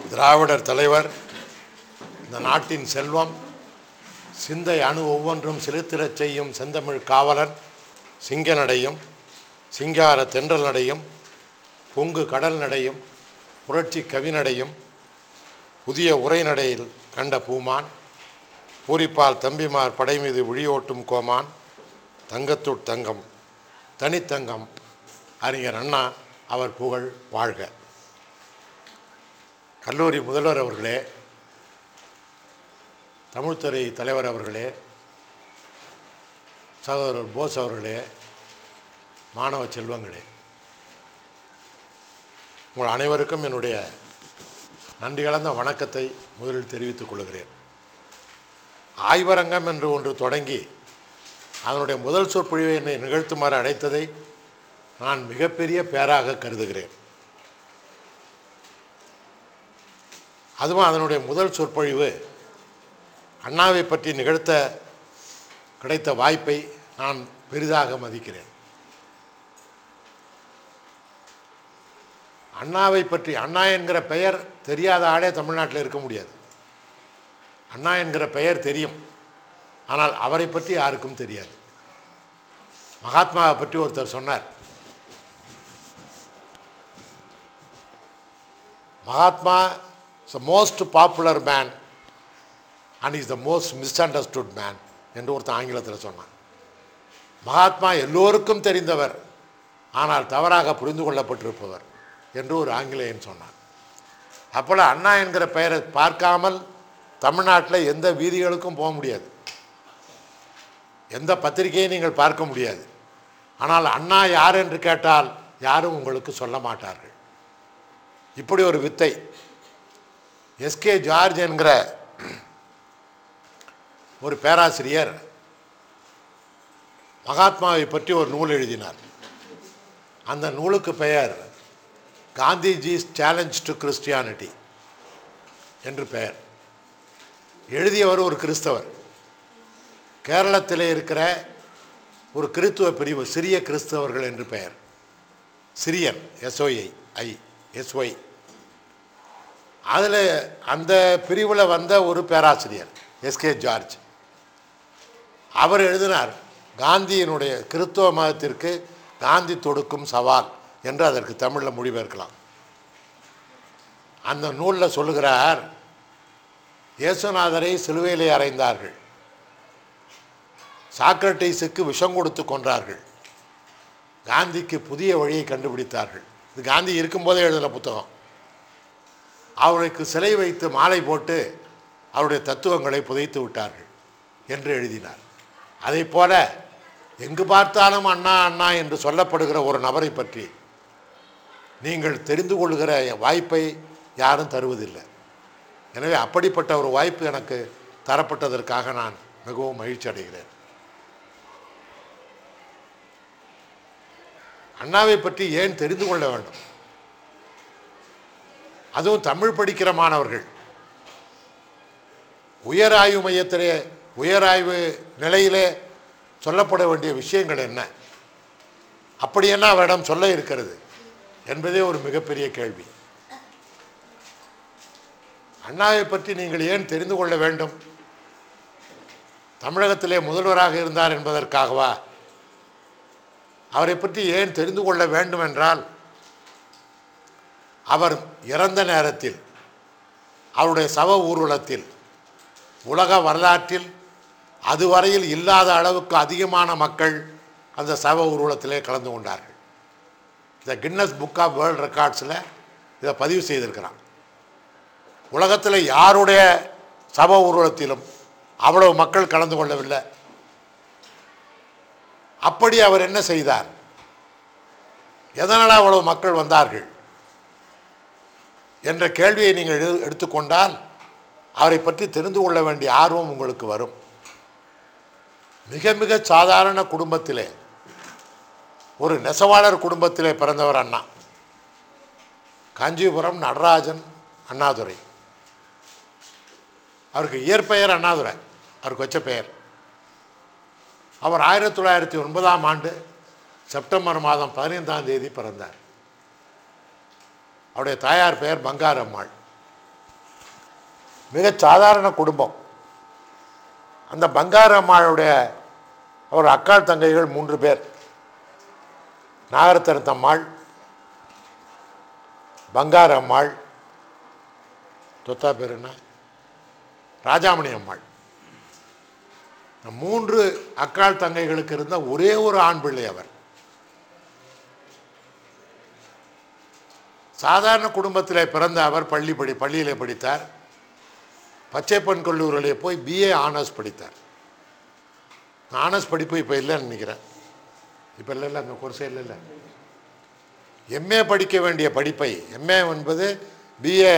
திராவிடர் தலைவர் இந்த நாட்டின் செல்வம் சிந்தை அணு ஒவ்வொன்றும் செலுத்திடச் செய்யும் செந்தமிழ் காவலன் சிங்க நடையும் சிங்கார தென்றல் நடையும் பொங்கு கடல் நடையும் புரட்சி கவிநடையும் புதிய உரைநடையில் கண்ட பூமான் பூரிப்பால் தம்பிமார் படை மீது விழியோட்டும் கோமான் தங்கத்துட் தங்கம் தனித்தங்கம் அறிஞர் அண்ணா அவர் புகழ் வாழ்க கல்லூரி முதல்வர் அவர்களே தமிழ்துறை தலைவர் அவர்களே சகோதரர் போஸ் அவர்களே மாணவ செல்வங்களே உங்கள் அனைவருக்கும் என்னுடைய நன்றி கலந்த வணக்கத்தை முதலில் தெரிவித்துக் கொள்கிறேன் ஆய்வரங்கம் என்று ஒன்று தொடங்கி அதனுடைய முதல் சொற்பொழிவை என்னை நிகழ்த்துமாறு அழைத்ததை நான் மிகப்பெரிய பேராக கருதுகிறேன் அதுவும் அதனுடைய முதல் சொற்பொழிவு அண்ணாவை பற்றி நிகழ்த்த கிடைத்த வாய்ப்பை நான் பெரிதாக மதிக்கிறேன் அண்ணாவை பற்றி அண்ணா என்கிற பெயர் தெரியாத ஆளே தமிழ்நாட்டில் இருக்க முடியாது அண்ணா என்கிற பெயர் தெரியும் ஆனால் அவரை பற்றி யாருக்கும் தெரியாது மகாத்மாவை பற்றி ஒருத்தர் சொன்னார் Mahatma is the most popular man and is the most misunderstood man என்று ஒருத்தன் ஆங்கிலத்தில் சொன்னான் மகாத்மா எல்லோருக்கும் தெரிந்தவர் ஆனால் தவறாக புரிந்து கொள்ளப்பட்டிருப்பவர் என்று ஒரு ஆங்கிலேயன் சொன்னான் அப்போல அண்ணா என்கிற பெயரை பார்க்காமல் தமிழ்நாட்டில் எந்த வீதிகளுக்கும் போக முடியாது எந்த பத்திரிகையை நீங்கள் பார்க்க முடியாது ஆனால் அண்ணா யார் என்று கேட்டால் யாரும் உங்களுக்கு சொல்ல மாட்டார்கள் இப்படி ஒரு வித்தை எஸ்கே ஜார்ஜ் என்கிற ஒரு பேராசிரியர் மகாத்மாவை பற்றி ஒரு நூல் எழுதினார் அந்த நூலுக்கு பெயர் காந்திஜிஸ் சேலஞ்ச் டு கிறிஸ்டியானிட்டி என்று பெயர் எழுதியவர் ஒரு கிறிஸ்தவர் கேரளத்திலே இருக்கிற ஒரு கிறித்துவ பிரிவு சிறிய கிறிஸ்தவர்கள் என்று பெயர் சிரியன் எஸ்ஒஐ ஐ எஸ்ஒய் அதில் அந்த பிரிவில் வந்த ஒரு பேராசிரியர் எஸ்கே ஜார்ஜ் அவர் எழுதினார் காந்தியினுடைய கிறித்துவ மதத்திற்கு காந்தி தொடுக்கும் சவால் என்று அதற்கு தமிழில் மொழிபெயர்க்கலாம் அந்த நூலில் சொல்லுகிறார் இயேசுநாதரை சிலுவையிலே அறைந்தார்கள் சாக்ரட்டிஸுக்கு விஷம் கொடுத்து கொன்றார்கள் காந்திக்கு புதிய வழியை கண்டுபிடித்தார்கள் இது காந்தி இருக்கும்போதே எழுதின புத்தகம் அவருக்கு சிலை வைத்து மாலை போட்டு அவருடைய தத்துவங்களை புதைத்து விட்டார்கள் என்று எழுதினார் அதை போல எங்கு பார்த்தாலும் அண்ணா அண்ணா என்று சொல்லப்படுகிற ஒரு நபரை பற்றி நீங்கள் தெரிந்து கொள்கிற வாய்ப்பை யாரும் தருவதில்லை எனவே அப்படிப்பட்ட ஒரு வாய்ப்பு எனக்கு தரப்பட்டதற்காக நான் மிகவும் மகிழ்ச்சி அடைகிறேன் அண்ணாவை பற்றி ஏன் தெரிந்து கொள்ள வேண்டும் அதுவும் தமிழ் படிக்கிற மாணவர்கள் உயராய்வு மையத்திலே உயராய்வு நிலையிலே சொல்லப்பட வேண்டிய விஷயங்கள் என்ன அப்படி என்ன அவரிடம் சொல்ல இருக்கிறது என்பதே ஒரு மிகப்பெரிய கேள்வி அண்ணாவை பற்றி நீங்கள் ஏன் தெரிந்து கொள்ள வேண்டும் தமிழகத்திலே முதல்வராக இருந்தார் என்பதற்காகவா அவரை பற்றி ஏன் தெரிந்து கொள்ள வேண்டும் என்றால் அவர் இறந்த நேரத்தில் அவருடைய சவ ஊர்வலத்தில் உலக வரலாற்றில் அதுவரையில் இல்லாத அளவுக்கு அதிகமான மக்கள் அந்த சவ ஊர்வலத்திலே கலந்து கொண்டார்கள் இந்த கின்னஸ் புக் ஆஃப் வேர்ல்ட் ரெக்கார்ட்ஸில் இதை பதிவு செய்திருக்கிறான் உலகத்தில் யாருடைய சப ஊர்வலத்திலும் அவ்வளவு மக்கள் கலந்து கொள்ளவில்லை அப்படி அவர் என்ன செய்தார் எதனால் அவ்வளவு மக்கள் வந்தார்கள் என்ற கேள்வியை நீங்கள் எடு- எடுத்துக்கொண்டால் அவரை பற்றி தெரிந்து கொள்ள வேண்டிய ஆர்வம் உங்களுக்கு வரும் மிக மிக சாதாரண குடும்பத்திலே ஒரு நெசவாளர் குடும்பத்திலே பிறந்தவர் அண்ணா காஞ்சிபுரம் நடராஜன் அண்ணாதுரை அவருக்கு இயற்பெயர் அண்ணாதுரை அவருக்கு வச்ச பெயர் அவர் ஆயிரத்தி தொள்ளாயிரத்தி ஒன்பதாம் ஆண்டு செப்டம்பர் மாதம் பதினைந்தாம் தேதி பிறந்தார் அவருடைய தாயார் பெயர் பங்காரம்மாள் மிகச் சாதாரண குடும்பம் அந்த பங்காரு அம்மாளுடைய அவர் அக்காள் தங்கைகள் மூன்று பேர் நாகரத்தனத்தம்மாள் பங்காரு அம்மாள் தொத்தா பேர் என்ன ராஜாமணி அம்மாள் இந்த மூன்று அக்காள் தங்கைகளுக்கு இருந்த ஒரே ஒரு ஆண் பிள்ளை அவர் சாதாரண குடும்பத்திலே பிறந்த அவர் பள்ளி படி பள்ளியிலே படித்தார் பச்சைப்பன் கல்லூரியிலே போய் பிஏ ஆனர்ஸ் படித்தார் ஆனர்ஸ் படிப்பு இப்போ இல்லைன்னு நினைக்கிறேன் இப்போ இல்லை இல்லை அந்த கோர்ஸே இல்லை இல்லை எம்ஏ படிக்க வேண்டிய படிப்பை எம்ஏ என்பது பிஏ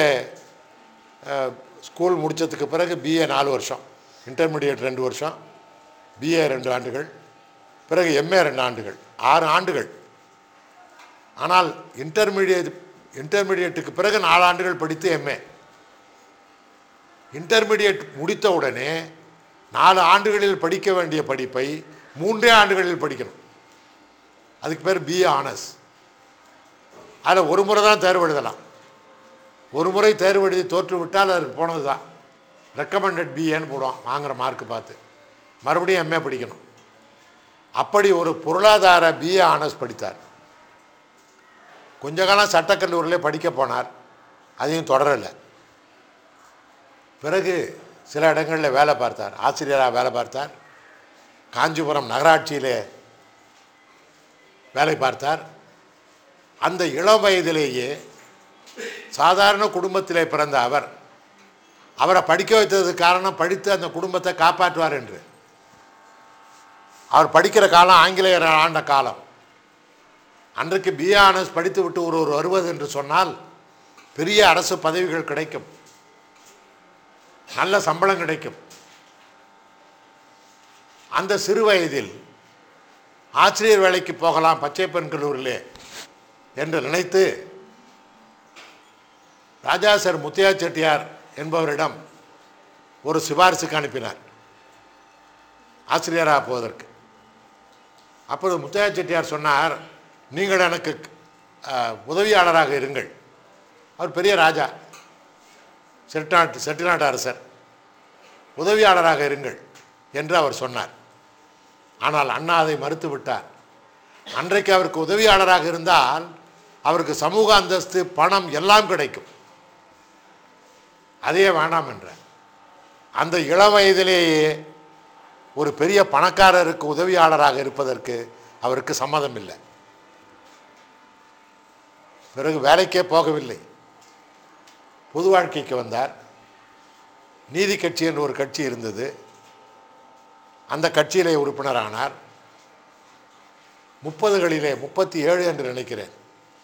ஸ்கூல் முடித்ததுக்கு பிறகு பிஏ நாலு வருஷம் இன்டர்மீடியட் ரெண்டு வருஷம் பிஏ ரெண்டு ஆண்டுகள் பிறகு எம்ஏ ரெண்டு ஆண்டுகள் ஆறு ஆண்டுகள் ஆனால் இன்டர்மீடியட் இன்டர்மீடியட்டுக்கு பிறகு நாலு ஆண்டுகள் படித்து எம்ஏ இன்டர்மீடியட் முடித்த உடனே நாலு ஆண்டுகளில் படிக்க வேண்டிய படிப்பை மூன்றே ஆண்டுகளில் படிக்கணும் அதுக்கு பேர் பிஏ ஆனர்ஸ் அதில் ஒரு முறை தான் தேர்வு எழுதலாம் ஒரு முறை தேர்வு எழுதி தோற்று விட்டால் அது போனது தான் ரெக்கமெண்டட் பிஏன்னு போடுவான் வாங்குகிற மார்க் பார்த்து மறுபடியும் எம்ஏ படிக்கணும் அப்படி ஒரு பொருளாதார பிஏ ஆனர்ஸ் படித்தார் கொஞ்ச காலம் சட்டக்கல்லூரியிலே படிக்க போனார் அதையும் தொடரலை பிறகு சில இடங்களில் வேலை பார்த்தார் ஆசிரியராக வேலை பார்த்தார் காஞ்சிபுரம் நகராட்சியிலே வேலை பார்த்தார் அந்த இளம் வயதிலேயே சாதாரண குடும்பத்திலே பிறந்த அவர் அவரை படிக்க வைத்ததுக்கு காரணம் படித்து அந்த குடும்பத்தை காப்பாற்றுவார் என்று அவர் படிக்கிற காலம் ஆங்கிலேயர் ஆண்ட காலம் அன்றைக்கு பிஏ ஆனர்ஸ் படித்து விட்டு ஒருவர் வருவது என்று சொன்னால் பெரிய அரசு பதவிகள் கிடைக்கும் நல்ல சம்பளம் கிடைக்கும் அந்த சிறு வயதில் ஆசிரியர் வேலைக்கு போகலாம் பச்சைப்பன் கல்லூரியிலே என்று நினைத்து ராஜா சார் முத்தையா செட்டியார் என்பவரிடம் ஒரு சிபாரிசுக்கு அனுப்பினார் ஆசிரியராக போவதற்கு அப்போது முத்தையா செட்டியார் சொன்னார் நீங்கள் எனக்கு அஹ், உதவியாளராக இருங்கள் அவர் பெரிய ராஜா செட்டிநாட்டு செட்டிநாட்டு அரசர் உதவியாளராக இருங்கள் என்று அவர் சொன்னார் ஆனால் அண்ணா அதை மறுத்து விட்டார் அன்றைக்கு அவருக்கு உதவியாளராக இருந்தால் அவருக்கு சமூக அந்தஸ்து பணம் எல்லாம் கிடைக்கும் அதையே வேண்டாம் என்றார் அந்த இளம் வயதிலேயே ஒரு பெரிய பணக்காரருக்கு உதவியாளராக இருப்பதற்கு அவருக்கு சம்மதம் இல்லை பிறகு வேலைக்கே போகவில்லை பொது வாழ்க்கைக்கு வந்தார் நீதி கட்சி என்று ஒரு கட்சி இருந்தது அந்த கட்சியிலே உறுப்பினரானார் முப்பதுகளிலே முப்பத்தி ஏழு என்று நினைக்கிறேன்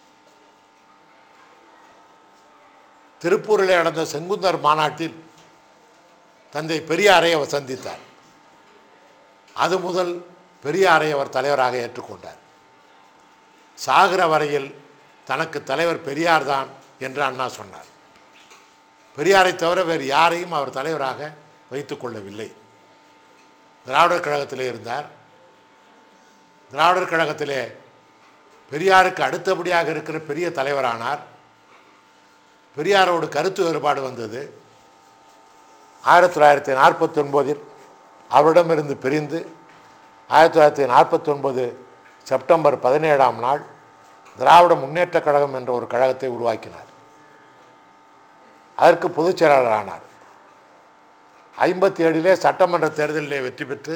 திருப்பூரிலே நடந்த செங்குந்தர் மாநாட்டில் தந்தை பெரியாரை அவர் சந்தித்தார் அது முதல் பெரியாரை அவர் தலைவராக ஏற்றுக்கொண்டார் சாகிற வரையில் தனக்கு தலைவர் பெரியார் தான் என்று அண்ணா சொன்னார் பெரியாரை தவிர வேறு யாரையும் அவர் தலைவராக வைத்துக் கொள்ளவில்லை திராவிடர் கழகத்திலே இருந்தார் திராவிடர் கழகத்திலே பெரியாருக்கு அடுத்தபடியாக இருக்கிற பெரிய தலைவரானார் பெரியாரோடு கருத்து வேறுபாடு வந்தது ஆயிரத்தி தொள்ளாயிரத்தி நாற்பத்தி ஒன்பதில் அவரிடமிருந்து பிரிந்து ஆயிரத்தி தொள்ளாயிரத்தி நாற்பத்தி ஒன்பது செப்டம்பர் பதினேழாம் நாள் திராவிட முன்னேற்றக் கழகம் என்ற ஒரு கழகத்தை உருவாக்கினார் அதற்கு பொதுச் செயலாளர் ஆனார் ஐம்பத்தி ஏழிலே சட்டமன்ற தேர்தலிலே வெற்றி பெற்று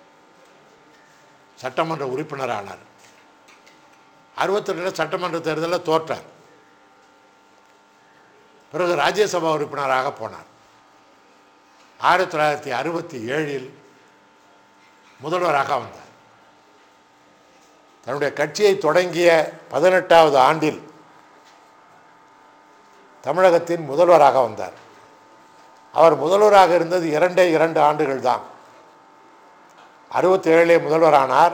சட்டமன்ற உறுப்பினர் ஆனார் அறுபத்தெட்டில் சட்டமன்ற தேர்தலில் தோற்றார் பிறகு ராஜ்யசபா உறுப்பினராக போனார் ஆயிரத்தி தொள்ளாயிரத்தி அறுபத்தி ஏழில் முதல்வராக வந்தார் தன்னுடைய கட்சியை தொடங்கிய பதினெட்டாவது ஆண்டில் தமிழகத்தின் முதல்வராக வந்தார் அவர் முதல்வராக இருந்தது இரண்டே இரண்டு ஆண்டுகள் தான் அறுபத்தி ஏழிலே முதல்வரானார்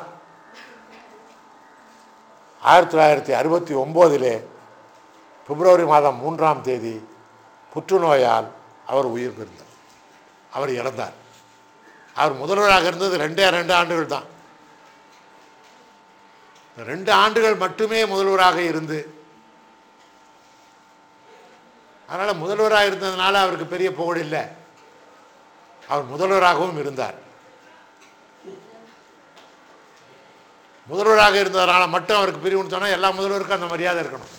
ஆயிரத்தி தொள்ளாயிரத்தி அறுபத்தி ஒம்போதிலே பிப்ரவரி மாதம் மூன்றாம் தேதி புற்றுநோயால் அவர் உயிர் பெறுந்தார் அவர் இறந்தார் அவர் முதல்வராக இருந்தது ரெண்டே ரெண்டு ஆண்டுகள் தான் ரெண்டு ஆண்டுகள் மட்டுமே முதல்வராக இருந்து அதனால் முதல்வராக இருந்ததுனால அவருக்கு பெரிய புகழ் இல்லை அவர் முதல்வராகவும் இருந்தார் முதல்வராக இருந்ததுனால மட்டும் அவருக்கு பிரிவுன்னு சொன்னால் எல்லா முதல்வருக்கும் அந்த மரியாதை இருக்கணும்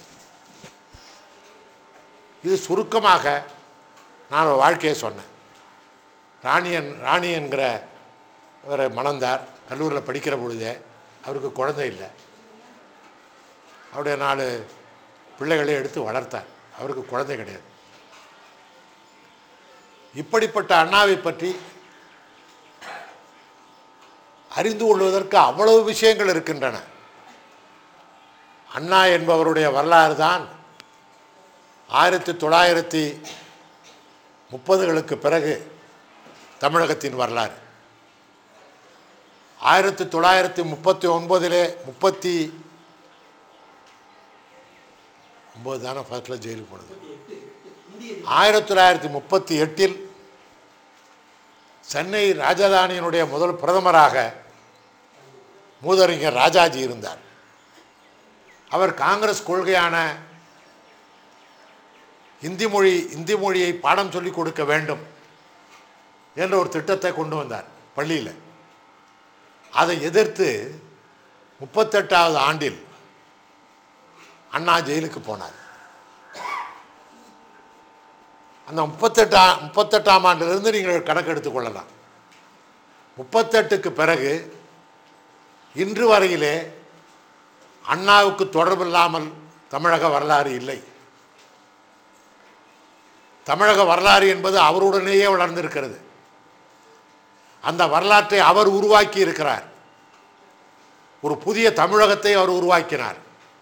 இது சுருக்கமாக நான் ஒரு வாழ்க்கையை சொன்னேன் ராணியன் ராணி என்கிற அவரை மணந்தார் கல்லூரியில் படிக்கிற பொழுதே அவருக்கு குழந்தை இல்லை அவருடைய நாலு பிள்ளைகளை எடுத்து வளர்த்தார் அவருக்கு குழந்தை கிடையாது இப்படிப்பட்ட அண்ணாவை பற்றி அறிந்து கொள்வதற்கு அவ்வளவு விஷயங்கள் இருக்கின்றன அண்ணா என்பவருடைய வரலாறு தான் ஆயிரத்தி தொள்ளாயிரத்தி முப்பதுகளுக்கு பிறகு தமிழகத்தின் வரலாறு ஆயிரத்தி தொள்ளாயிரத்தி முப்பத்தி ஒன்பதிலே முப்பத்தி ஒம்பது தானே ஃபர்ஸ்டில் ஜெயிலுக்கு போனது ஆயிரத்தி தொள்ளாயிரத்தி முப்பத்தி எட்டில் சென்னை ராஜதானியினுடைய முதல் பிரதமராக மூதறிஞர் ராஜாஜி இருந்தார் அவர் காங்கிரஸ் கொள்கையான இந்தி மொழி இந்தி மொழியை பாடம் சொல்லிக் கொடுக்க வேண்டும் என்ற ஒரு திட்டத்தை கொண்டு வந்தார் பள்ளியில் அதை எதிர்த்து முப்பத்தெட்டாவது ஆண்டில் அண்ணா ஜெயிலுக்கு போனார் அந்த முப்பத்தெட்டா முப்பத்தெட்டாம் ஆண்டிலிருந்து நீங்கள் கணக்கெடுத்துக் கொள்ளலாம் முப்பத்தெட்டுக்கு பிறகு இன்று வரையிலே அண்ணாவுக்கு தொடர்பில்லாமல் தமிழக வரலாறு இல்லை தமிழக வரலாறு என்பது அவருடனேயே வளர்ந்திருக்கிறது அந்த வரலாற்றை அவர் உருவாக்கி இருக்கிறார் ஒரு புதிய தமிழகத்தை அவர் உருவாக்கினார்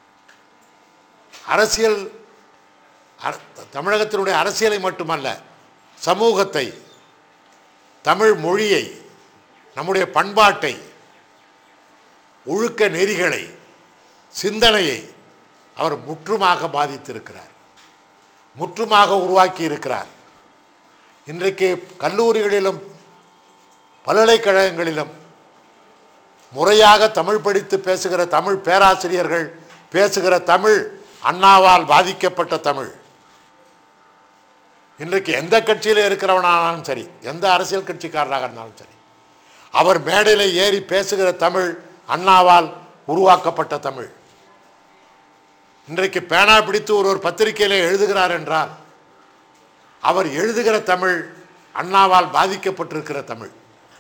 அரசியல் அர- தமிழகத்தினுடைய அரசியலை மட்டுமல்ல சமூகத்தை தமிழ் மொழியை நம்முடைய பண்பாட்டை ஒழுக்க நெறிகளை சிந்தனையை அவர் முற்றுமாக பாதித்திருக்கிறார் முற்றுமாக உருவாக்கி இருக்கிறார் இன்றைக்கு கல்லூரிகளிலும் பல்கலைக்கழகங்களிலும் முறையாக தமிழ் படித்து பேசுகிற தமிழ் பேராசிரியர்கள் பேசுகிற தமிழ் அண்ணாவால் பாதிக்கப்பட்ட தமிழ் இன்றைக்கு எந்த கட்சியில் இருக்கிறவனானாலும் சரி எந்த அரசியல் கட்சிக்காரராக இருந்தாலும் சரி அவர் மேடையில் ஏறி பேசுகிற தமிழ் அண்ணாவால் உருவாக்கப்பட்ட தமிழ் இன்றைக்கு பேனா பிடித்து ஒரு ஒரு பத்திரிகையிலே எழுதுகிறார் என்றால் அவர் எழுதுகிற தமிழ் அண்ணாவால் பாதிக்கப்பட்டிருக்கிற தமிழ்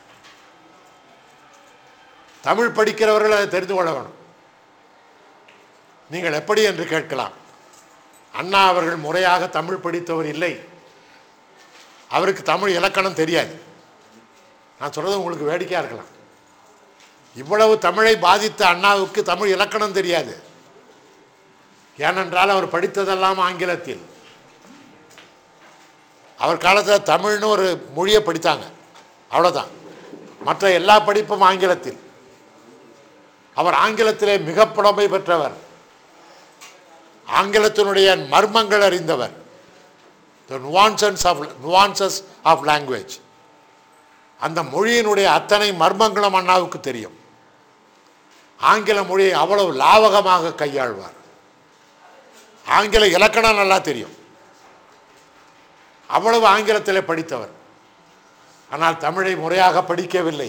தமிழ் படிக்கிறவர்கள் அதை தெரிந்து கொள்ள வேணும் நீங்கள் எப்படி என்று கேட்கலாம் அண்ணா அவர்கள் முறையாக தமிழ் படித்தவர் இல்லை அவருக்கு தமிழ் இலக்கணம் தெரியாது நான் சொல்றது உங்களுக்கு வேடிக்கையாக இருக்கலாம் இவ்வளவு தமிழை பாதித்த அண்ணாவுக்கு தமிழ் இலக்கணம் தெரியாது ஏனென்றால் அவர் படித்ததெல்லாம் ஆங்கிலத்தில் அவர் காலத்தில் தமிழ்னு ஒரு மொழியை படித்தாங்க அவ்வளோதான் மற்ற எல்லா படிப்பும் ஆங்கிலத்தில் அவர் ஆங்கிலத்திலே மிக புலமை பெற்றவர் ஆங்கிலத்தினுடைய மர்மங்கள் அறிந்தவர் the nuances of nuances of language அந்த மொழியினுடைய அத்தனை மர்மங்களும் அண்ணாவுக்கு தெரியும் ஆங்கில மொழியை அவ்வளவு லாவகமாக கையாள்வார் ஆங்கில இலக்கணம் நல்லா தெரியும் அவ்வளவு ஆங்கிலத்தில் படித்தவர் ஆனால் தமிழை முறையாக படிக்கவில்லை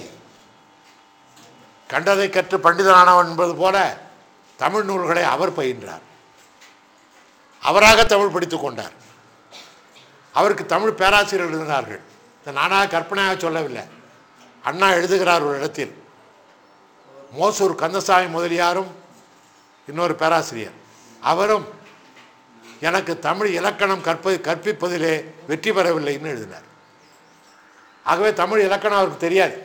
கண்டதை கற்று பண்டிதனானவன் என்பது போல தமிழ் நூல்களை அவர் பயின்றார் அவராக தமிழ் படித்துக் கொண்டார் அவருக்கு தமிழ் பேராசிரியர்கள் இருந்தார்கள் இதை நானாக கற்பனையாக சொல்லவில்லை அண்ணா எழுதுகிறார் ஒரு இடத்தில் மோசூர் கந்தசாமி முதலியாரும் இன்னொரு பேராசிரியர் அவரும் எனக்கு தமிழ் இலக்கணம் கற்ப கற்பிப்பதிலே வெற்றி பெறவில்லைன்னு எழுதினார் ஆகவே தமிழ் இலக்கணம் அவருக்கு தெரியாது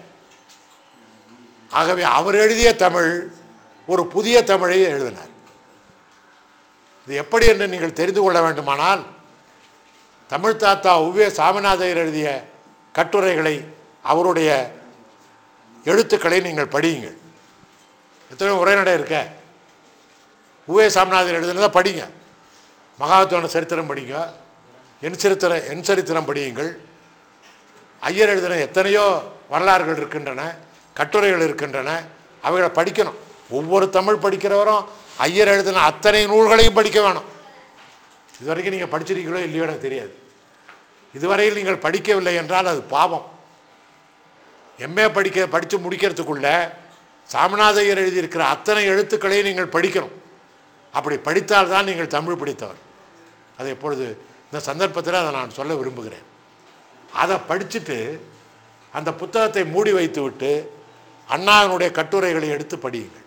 ஆகவே அவர் எழுதிய தமிழ் ஒரு புதிய தமிழை எழுதினார் இது எப்படி என்று நீங்கள் தெரிந்து கொள்ள வேண்டுமானால் தமிழ் தாத்தா உவே சாமிநாதையர் எழுதிய கட்டுரைகளை அவருடைய எழுத்துக்களை நீங்கள் படியுங்கள் எத்தனை உரைநடை இருக்க உவே சாமிநாதர் எழுதுனதை படிங்க மகாத்மான சரித்திரம் படிங்க என் சரித்திரம் என் சரித்திரம் படியுங்கள் ஐயர் எழுதின எத்தனையோ வரலாறுகள் இருக்கின்றன கட்டுரைகள் இருக்கின்றன அவைகளை படிக்கணும் ஒவ்வொரு தமிழ் படிக்கிறவரும் ஐயர் எழுதின அத்தனை நூல்களையும் படிக்க வேணும் இது வரைக்கும் நீங்கள் படிச்சிருக்கீங்களோ இல்லையோ எனக்கு தெரியாது இதுவரையில் நீங்கள் படிக்கவில்லை என்றால் அது பாவம் எம்ஏ படிக்க படித்து முடிக்கிறதுக்குள்ள சாமிநாதையர் எழுதியிருக்கிற அத்தனை எழுத்துக்களையும் நீங்கள் படிக்கணும் அப்படி படித்தால்தான் நீங்கள் தமிழ் படித்தவர் அதை இப்பொழுது இந்த சந்தர்ப்பத்தில் அதை நான் சொல்ல விரும்புகிறேன் அதை படிச்சுட்டு அந்த புத்தகத்தை மூடி வைத்து விட்டு அண்ணாவினுடைய கட்டுரைகளை எடுத்து படியுங்கள்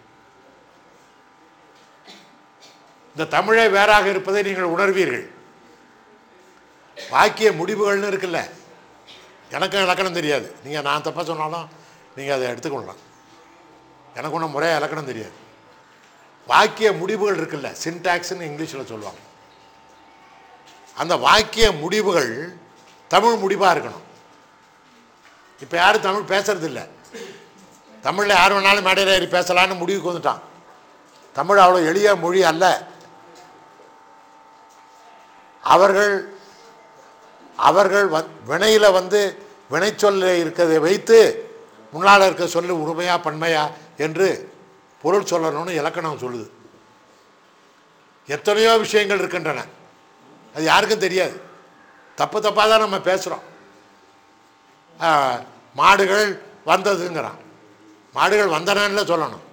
இந்த தமிழே வேறாக இருப்பதை நீங்கள் உணர்வீர்கள் வாக்கிய முடிவுகள்னு இருக்குல்ல எனக்கும் இலக்கணம் தெரியாது நீங்கள் நான் தப்பாக சொன்னாலும் நீங்கள் அதை எடுத்துக்கொள்ளலாம் எனக்கு ஒன்றும் முறையாக இலக்கணம் தெரியாது வாக்கிய முடிவுகள் இருக்குல்ல சின்டாக்ஸ்னு இங்கிலீஷில் சொல்லுவாங்க அந்த வாக்கிய முடிவுகள் தமிழ் முடிவாக இருக்கணும் இப்போ யாரும் தமிழ் பேசுறது இல்லை தமிழில் யார் வேணாலும் மேடையில் ஏறி பேசலான்னு முடிவுக்கு வந்துட்டான் தமிழ் அவ்வளோ எளிய மொழி அல்ல அவர்கள் அவர்கள் வ வினையில் வந்து வினைச்சொல்ல இருக்கிறதை வைத்து முன்னால் இருக்க சொல்லு உண்மையா பன்மையா என்று பொருள் சொல்லணும்னு இலக்கணம் சொல்லுது எத்தனையோ விஷயங்கள் இருக்கின்றன அது யாருக்கும் தெரியாது தப்பு தப்பாக தான் நம்ம பேசுகிறோம் மாடுகள் வந்ததுங்கிறான் மாடுகள் வந்தனன்னு சொல்லணும்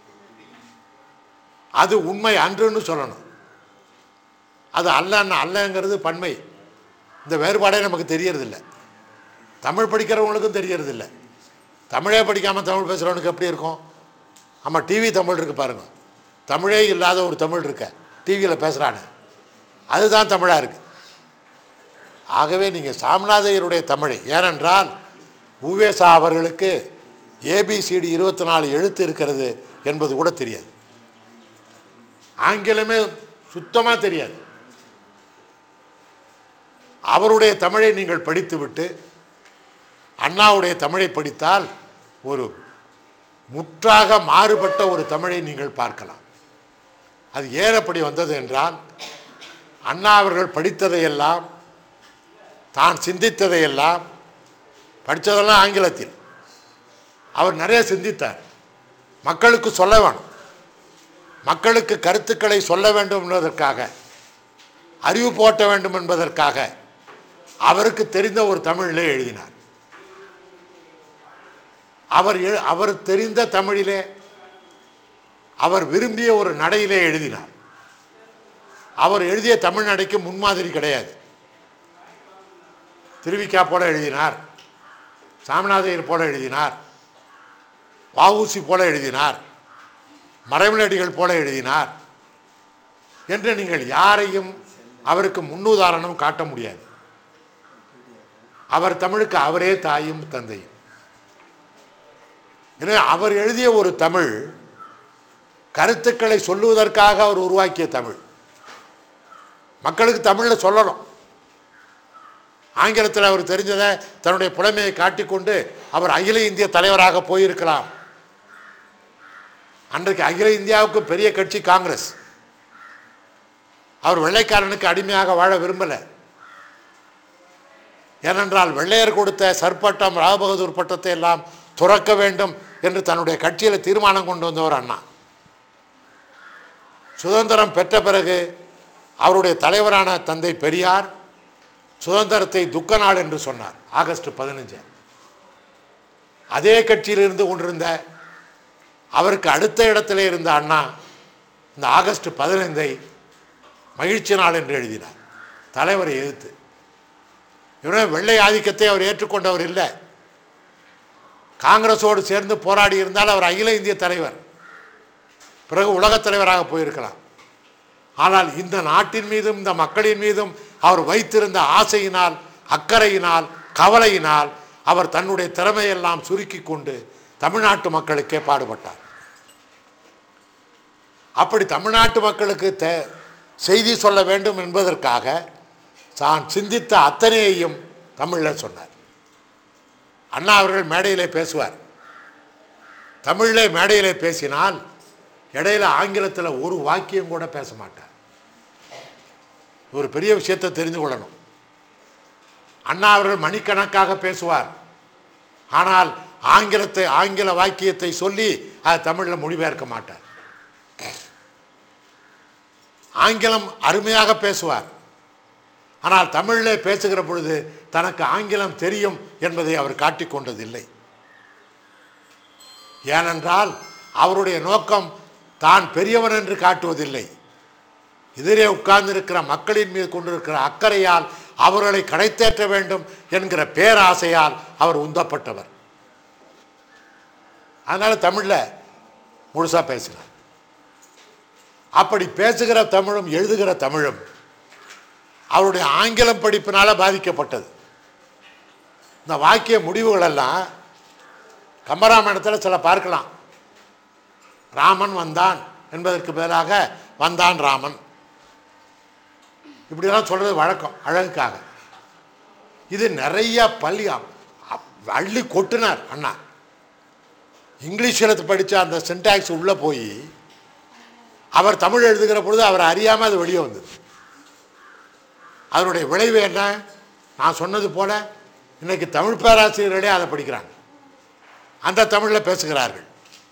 அது உண்மை அன்றுன்னு சொல்லணும் அது அல்லன்னா அல்லங்கிறது பன்மை இந்த வேறுபாடே நமக்கு தெரியறதில்ல தமிழ் படிக்கிறவங்களுக்கும் தெரியறதில்ல தமிழே படிக்காமல் தமிழ் பேசுகிறவனுக்கு எப்படி இருக்கும் ஆமாம் டிவி தமிழ் இருக்கு பாருங்க தமிழே இல்லாத ஒரு தமிழ் இருக்க டிவியில் பேசுகிறானு அதுதான் தமிழாக இருக்கு ஆகவே நீங்கள் சாமிநாதையருடைய தமிழை ஏனென்றால் உவேசா அவர்களுக்கு ஏபிசிடி இருபத்தி நாலு எழுத்து இருக்கிறது என்பது கூட தெரியாது ஆங்கிலமே சுத்தமாக தெரியாது அவருடைய தமிழை நீங்கள் படித்துவிட்டு அண்ணாவுடைய தமிழை படித்தால் ஒரு முற்றாக மாறுபட்ட ஒரு தமிழை நீங்கள் பார்க்கலாம் அது ஏன் அப்படி வந்தது என்றால் அண்ணா அவர்கள் படித்ததையெல்லாம் தான் சிந்தித்ததையெல்லாம் படித்ததெல்லாம் ஆங்கிலத்தில் அவர் நிறைய சிந்தித்தார் மக்களுக்கு சொல்ல வேணும் மக்களுக்கு கருத்துக்களை சொல்ல வேண்டும் என்பதற்காக அறிவு போட்ட வேண்டும் என்பதற்காக அவருக்கு தெரிந்த ஒரு தமிழிலே எழுதினார் அவர் எழு- அவர் தெரிந்த தமிழிலே அவர் விரும்பிய ஒரு நடையிலே எழுதினார் அவர் எழுதிய தமிழ் நடைக்கு முன்மாதிரி கிடையாது திருவிக்கா போல எழுதினார் சாமிநாதையர் போல எழுதினார் வஉசி போல எழுதினார் மறைமலடிகள் போல எழுதினார் என்று நீங்கள் யாரையும் அவருக்கு முன்னுதாரணம் காட்ட முடியாது அவர் தமிழுக்கு அவரே தாயும் தந்தையும் எனவே அவர் எழுதிய ஒரு தமிழ் கருத்துக்களை சொல்லுவதற்காக அவர் உருவாக்கிய தமிழ் மக்களுக்கு தமிழில் சொல்லணும் ஆங்கிலத்தில் அவர் தெரிஞ்சதை தன்னுடைய புலமையை காட்டிக்கொண்டு அவர் அகில இந்திய தலைவராக போயிருக்கலாம் அன்றைக்கு அகில இந்தியாவுக்கு பெரிய கட்சி காங்கிரஸ் அவர் வெள்ளைக்காரனுக்கு அடிமையாக வாழ விரும்பலை ஏனென்றால் வெள்ளையர் கொடுத்த சற்பட்டம் ராபகதூர் பட்டத்தை எல்லாம் துறக்க வேண்டும் என்று தன்னுடைய கட்சியில் தீர்மானம் கொண்டு வந்தவர் அண்ணா சுதந்திரம் பெற்ற பிறகு அவருடைய தலைவரான தந்தை பெரியார் சுதந்திரத்தை துக்க நாள் என்று சொன்னார் ஆகஸ்ட் பதினஞ்சு அதே கட்சியில் இருந்து கொண்டிருந்த அவருக்கு அடுத்த இடத்திலே இருந்த அண்ணா இந்த ஆகஸ்ட் பதினைந்தை மகிழ்ச்சி நாள் என்று எழுதினார் தலைவரை எதிர்த்து இவனே வெள்ளை ஆதிக்கத்தை அவர் ஏற்றுக்கொண்டவர் இல்லை காங்கிரஸோடு சேர்ந்து போராடி இருந்தால் அவர் அகில இந்திய தலைவர் பிறகு உலகத் தலைவராக போயிருக்கலாம் ஆனால் இந்த நாட்டின் மீதும் இந்த மக்களின் மீதும் அவர் வைத்திருந்த ஆசையினால் அக்கறையினால் கவலையினால் அவர் தன்னுடைய திறமையெல்லாம் சுருக்கி கொண்டு தமிழ்நாட்டு மக்களுக்கே பாடுபட்டார் அப்படி தமிழ்நாட்டு மக்களுக்கு தே செய்தி சொல்ல வேண்டும் என்பதற்காக தான் சிந்தித்த அத்தனையையும் தமிழில் சொன்னார் அண்ணா அவர்கள் மேடையிலே பேசுவார் தமிழிலே மேடையிலே பேசினால் இடையில ஆங்கிலத்தில் ஒரு வாக்கியம் கூட பேச மாட்டார் ஒரு பெரிய விஷயத்தை தெரிந்து கொள்ளணும் அண்ணா அவர்கள் மணிக்கணக்காக பேசுவார் ஆனால் ஆங்கிலத்தை ஆங்கில வாக்கியத்தை சொல்லி அதை தமிழில் மொழிபெயர்க்க மாட்டார் ஆங்கிலம் அருமையாக பேசுவார் ஆனால் தமிழிலே பேசுகிற பொழுது தனக்கு ஆங்கிலம் தெரியும் என்பதை அவர் காட்டிக்கொண்டதில்லை ஏனென்றால் அவருடைய நோக்கம் தான் பெரியவன் என்று காட்டுவதில்லை எதிரே உட்கார்ந்திருக்கிற மக்களின் மீது கொண்டிருக்கிற அக்கறையால் அவர்களை கடைத்தேற்ற வேண்டும் என்கிற பேராசையால் அவர் உந்தப்பட்டவர் அதனால தமிழ்ல முழுசா பேசுகிறார் அப்படி பேசுகிற தமிழும் எழுதுகிற தமிழும் அவருடைய ஆங்கிலம் படிப்பினால பாதிக்கப்பட்டது இந்த வாக்கிய முடிவுகள் எல்லாம் கம்பராமாயணத்தில் சில பார்க்கலாம் ராமன் வந்தான் என்பதற்கு பதிலாக வந்தான் ராமன் இப்படிலாம் சொல்றது வழக்கம் அழகுக்காக இது நிறைய பள்ளி அ- அள்ளி கொட்டினார் அண்ணா இங்கிலீஷில் படித்த அந்த சின்டாக்ஸ் உள்ளே போய் அவர் தமிழ் எழுதுகிற பொழுது அவர் அறியாமல் அது வெளியே வந்தது அதனுடைய விளைவு என்ன நான் சொன்னது போல இன்னைக்கு தமிழ் பேராசிரியர்களே அதை படிக்கிறாங்க அந்த தமிழில் பேசுகிறார்கள்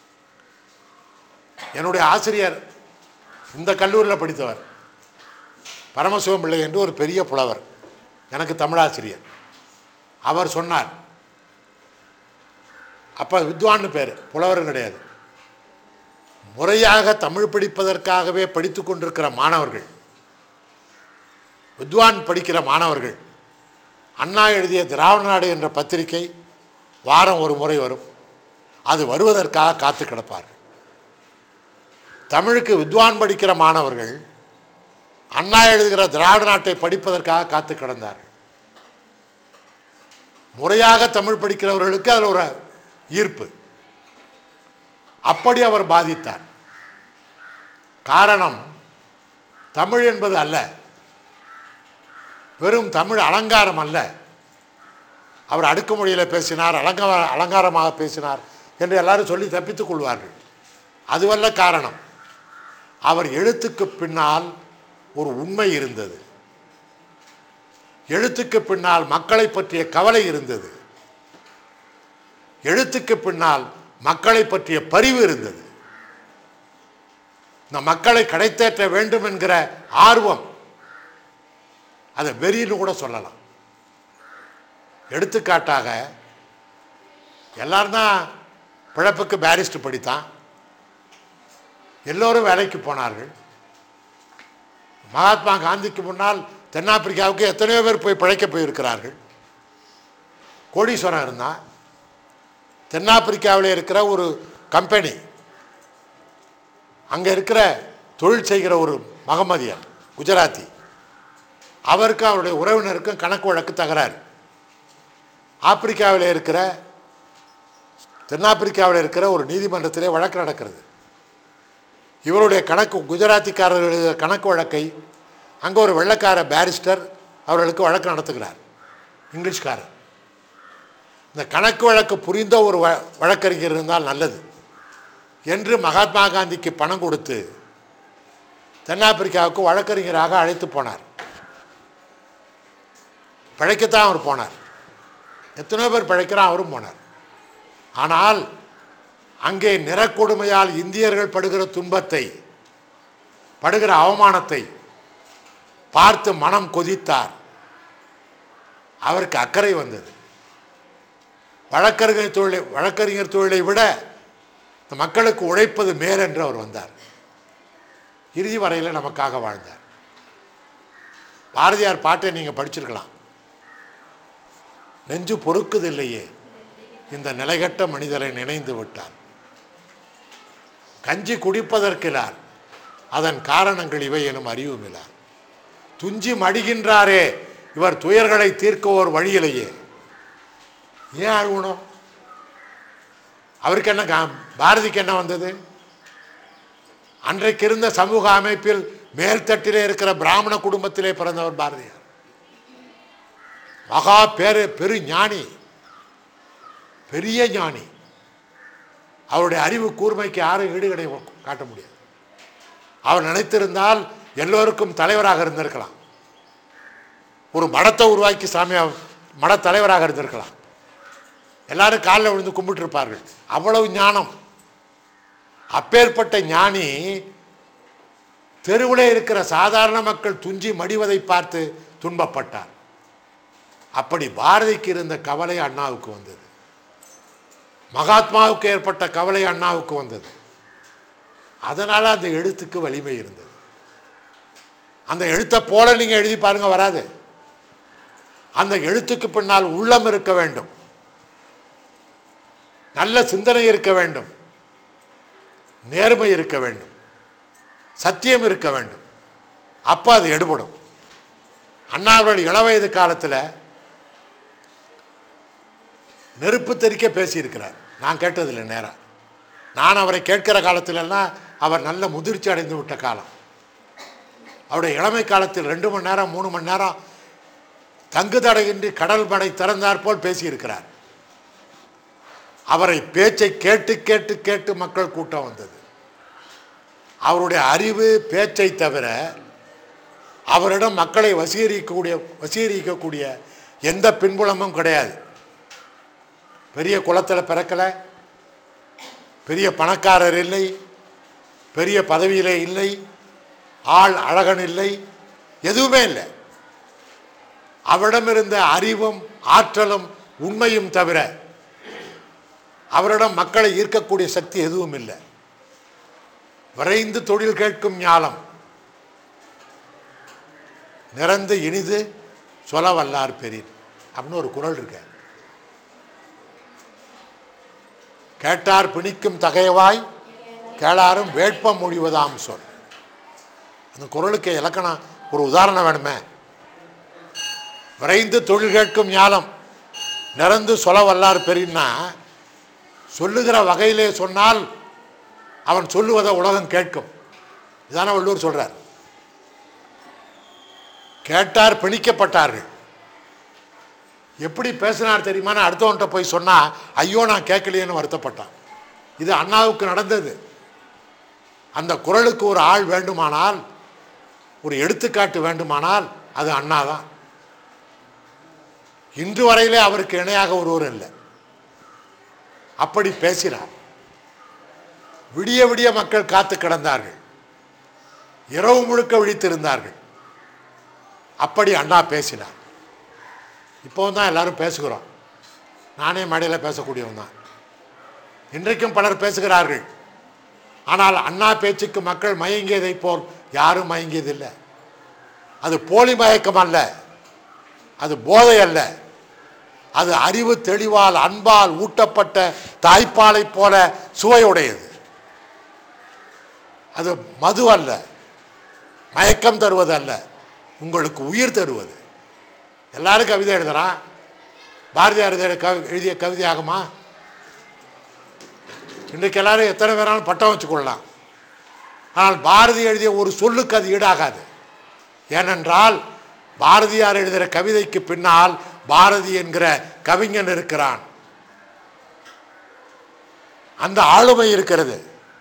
என்னுடைய ஆசிரியர் இந்த கல்லூரியில் படித்தவர் பரமசிவம் பிள்ளை என்று ஒரு பெரிய புலவர் எனக்கு தமிழாசிரியர் அவர் சொன்னார் அப்போ வித்வான்னு பேர் புலவரும் கிடையாது முறையாக தமிழ் படிப்பதற்காகவே படித்து கொண்டிருக்கிற மாணவர்கள் வித்வான் படிக்கிற மாணவர்கள் அண்ணா எழுதிய திராவிட நாடு என்ற பத்திரிகை வாரம் ஒரு முறை வரும் அது வருவதற்காக காத்து கிடப்பார்கள் தமிழுக்கு வித்வான் படிக்கிற மாணவர்கள் அண்ணா எழுதுகிற திராவிட நாட்டை படிப்பதற்காக காத்து கிடந்தார்கள் முறையாக தமிழ் படிக்கிறவர்களுக்கு அதில் ஒரு ஈர்ப்பு அப்படி அவர் பாதித்தார் காரணம் தமிழ் என்பது அல்ல வெறும் தமிழ் அலங்காரம் அல்ல அவர் அடுக்குமொழியில் பேசினார் அலங்கார அலங்காரமாக பேசினார் என்று எல்லாரும் சொல்லி தப்பித்துக் கொள்வார்கள் அதுவல்ல காரணம் அவர் எழுத்துக்கு பின்னால் ஒரு உண்மை இருந்தது எழுத்துக்கு பின்னால் மக்களை பற்றிய கவலை இருந்தது எழுத்துக்கு பின்னால் மக்களை பற்றிய பரிவு இருந்தது இந்த மக்களை கடைத்தேற்ற வேண்டும் என்கிற ஆர்வம் அதை வெறின்னு கூட சொல்லலாம் எடுத்துக்காட்டாக எல்லாரும் தான் பிழப்புக்கு பேரிஸ்ட் படித்தான் எல்லோரும் வேலைக்கு போனார்கள் மகாத்மா காந்திக்கு முன்னால் தென்னாப்பிரிக்காவுக்கு எத்தனையோ பேர் போய் பிழைக்க போயிருக்கிறார்கள் கோடீஸ்வரன் இருந்தான் தென்னாப்பிரிக்காவில் இருக்கிற ஒரு கம்பெனி அங்கே இருக்கிற தொழில் செய்கிற ஒரு மகமதியர் குஜராத்தி அவருக்கும் அவருடைய உறவினருக்கும் கணக்கு வழக்கு தகராறு ஆப்பிரிக்காவில் இருக்கிற தென்னாப்பிரிக்காவில் இருக்கிற ஒரு நீதிமன்றத்திலே வழக்கு நடக்கிறது இவருடைய கணக்கு குஜராத்திக்காரர் எழுதிய கணக்கு வழக்கை அங்கே ஒரு வெள்ளைக்கார பேரிஸ்டர் அவர்களுக்கு வழக்கு நடத்துகிறார் இங்கிலீஷ்காரர் இந்த கணக்கு வழக்கு புரிந்த ஒரு வ வழக்கறிஞர் இருந்தால் நல்லது என்று மகாத்மா காந்திக்கு பணம் கொடுத்து தென்னாப்பிரிக்காவுக்கு வழக்கறிஞராக அழைத்து போனார் பிழைக்கத்தான் அவர் போனார் எத்தனையோ பேர் பிழைக்கிறான் அவரும் போனார் ஆனால் அங்கே நிறக்கொடுமையால் இந்தியர்கள் படுகிற துன்பத்தை படுகிற அவமானத்தை பார்த்து மனம் கொதித்தார் அவருக்கு அக்கறை வந்தது வழக்கறிஞர் தொழிலை வழக்கறிஞர் தொழிலை விட இந்த மக்களுக்கு உழைப்பது மேல் என்று அவர் வந்தார் இறுதி வரையில் நமக்காக வாழ்ந்தார் பாரதியார் பாட்டை நீங்கள் படிச்சிருக்கலாம் நெஞ்சு பொறுக்குதில்லையே இந்த நிலைகட்ட மனிதரை நினைந்து விட்டார் கஞ்சி குடிப்பதற்கிறார் அதன் காரணங்கள் இவை எனும் அறிவுமில்லார் துஞ்சி மடிகின்றாரே இவர் துயர்களை தீர்க்க ஒரு வழியிலேயே ஏன் அழுவணும் அவருக்கு என்ன கா- பாரதிக்கு என்ன வந்தது அன்றைக்கு இருந்த சமூக அமைப்பில் மேல்தட்டிலே இருக்கிற பிராமண குடும்பத்திலே பிறந்தவர் பாரதியார் மகா பேரு பெரு ஞானி பெரிய ஞானி அவருடைய அறிவு கூர்மைக்கு யாரும் ஈடுகடை காட்ட முடியாது அவர் நினைத்திருந்தால் எல்லோருக்கும் தலைவராக இருந்திருக்கலாம் ஒரு மடத்தை உருவாக்கி சாமியா மட தலைவராக இருந்திருக்கலாம் எல்லாரும் காலில் விழுந்து கும்பிட்டு இருப்பார்கள் அவ்வளவு ஞானம் அப்பேற்பட்ட ஞானி தெருவிலே இருக்கிற சாதாரண மக்கள் துஞ்சி மடிவதை பார்த்து துன்பப்பட்டார் அப்படி பாரதிக்கு இருந்த கவலை அண்ணாவுக்கு வந்தது மகாத்மாவுக்கு ஏற்பட்ட கவலை அண்ணாவுக்கு வந்தது அதனால் அந்த எழுத்துக்கு வலிமை இருந்தது அந்த எழுத்தை போல நீங்கள் எழுதி பாருங்க வராது அந்த எழுத்துக்கு பின்னால் உள்ளம் இருக்க வேண்டும் நல்ல சிந்தனை இருக்க வேண்டும் நேர்மை இருக்க வேண்டும் சத்தியம் இருக்க வேண்டும் அப்போ அது எடுபடும் அண்ணா அவர்கள் இளவயது காலத்தில் நெருப்பு தெறிக்க பேசியிருக்கிறார் நான் கேட்டதில்லை நேரா நான் அவரை கேட்கிற காலத்திலெல்லாம் அவர் நல்ல முதிர்ச்சி அடைந்து விட்ட காலம் அவருடைய இளமை காலத்தில் ரெண்டு மணி நேரம் மூணு மணி நேரம் தங்கு தடையின்றி கடல் படை திறந்தாற் போல் பேசியிருக்கிறார் அவரை பேச்சை கேட்டு கேட்டு கேட்டு மக்கள் கூட்டம் வந்தது அவருடைய அறிவு பேச்சை தவிர அவரிடம் மக்களை வசீகரிக்கக்கூடிய வசீகரிக்கக்கூடிய எந்த பின்புலமும் கிடையாது பெரிய குளத்தில் பிறக்கலை பெரிய பணக்காரர் இல்லை பெரிய பதவியிலே இல்லை ஆள் அழகன் இல்லை எதுவுமே இல்லை அவரிடம் இருந்த அறிவும் ஆற்றலும் உண்மையும் தவிர அவரிடம் மக்களை ஈர்க்கக்கூடிய சக்தி எதுவும் இல்லை விரைந்து தொழில் கேட்கும் ஞாலம் நிறந்து இனிது சொல வல்லார் பெரியன் அப்படின்னு ஒரு குரல் இருக்கு கேட்டார் பிணிக்கும் தகையவாய் கேளாரும் வேட்பம் மொழிவதாம் சொல் அந்த குரலுக்கு இலக்கணம் ஒரு உதாரணம் வேணுமே விரைந்து தொழில் கேட்கும் ஞாலம் நிறந்து சொல வல்லார் பெரியன்னா சொல்லுகிற வகையிலே சொன்னால் அவன் சொல்லுவதை உலகம் கேட்கும் இதான வள்ளுவர் சொல்றார் கேட்டார் பிணிக்கப்பட்டார்கள் எப்படி பேசினார் தெரியுமான்னு அடுத்தவன்கிட்ட போய் சொன்னா ஐயோ நான் கேட்கலையேன்னு வருத்தப்பட்டான் இது அண்ணாவுக்கு நடந்தது அந்த குரலுக்கு ஒரு ஆள் வேண்டுமானால் ஒரு எடுத்துக்காட்டு வேண்டுமானால் அது அண்ணா தான் இன்று வரையிலே அவருக்கு இணையாக ஒருவர் இல்லை அப்படி பேசினார் விடிய விடிய மக்கள் காத்து கிடந்தார்கள் இரவு முழுக்க விழித்திருந்தார்கள் அப்படி அண்ணா பேசினார் இப்போவும் தான் எல்லாரும் பேசுகிறோம் நானே மேடையில் பேசக்கூடியவன் தான் இன்றைக்கும் பலர் பேசுகிறார்கள் ஆனால் அண்ணா பேச்சுக்கு மக்கள் மயங்கியதை போல் யாரும் மயங்கியதில்லை அது போலி மயக்கம் அல்ல அது போதை அல்ல அது அறிவு தெளிவால் அன்பால் ஊட்டப்பட்ட தாய்ப்பாலை போல சுவையுடையது அது மது அல்ல மயக்கம் தருவது அல்ல உங்களுக்கு உயிர் தருவது எல்லாரும் கவிதை எழுதுறான் பாரதியார் எழுதிய கவி எழுதிய கவிதை ஆகுமா இன்றைக்கு எல்லாரும் எத்தனை பேராலும் பட்டம் வச்சுக்கொள்ளலாம் ஆனால் பாரதி எழுதிய ஒரு சொல்லுக்கு அது ஈடாகாது ஏனென்றால் பாரதியார் எழுதுகிற கவிதைக்கு பின்னால் பாரதி என்கிற கவிஞன் இருக்கிறான் அந்த ஆளுமை இருக்கிறது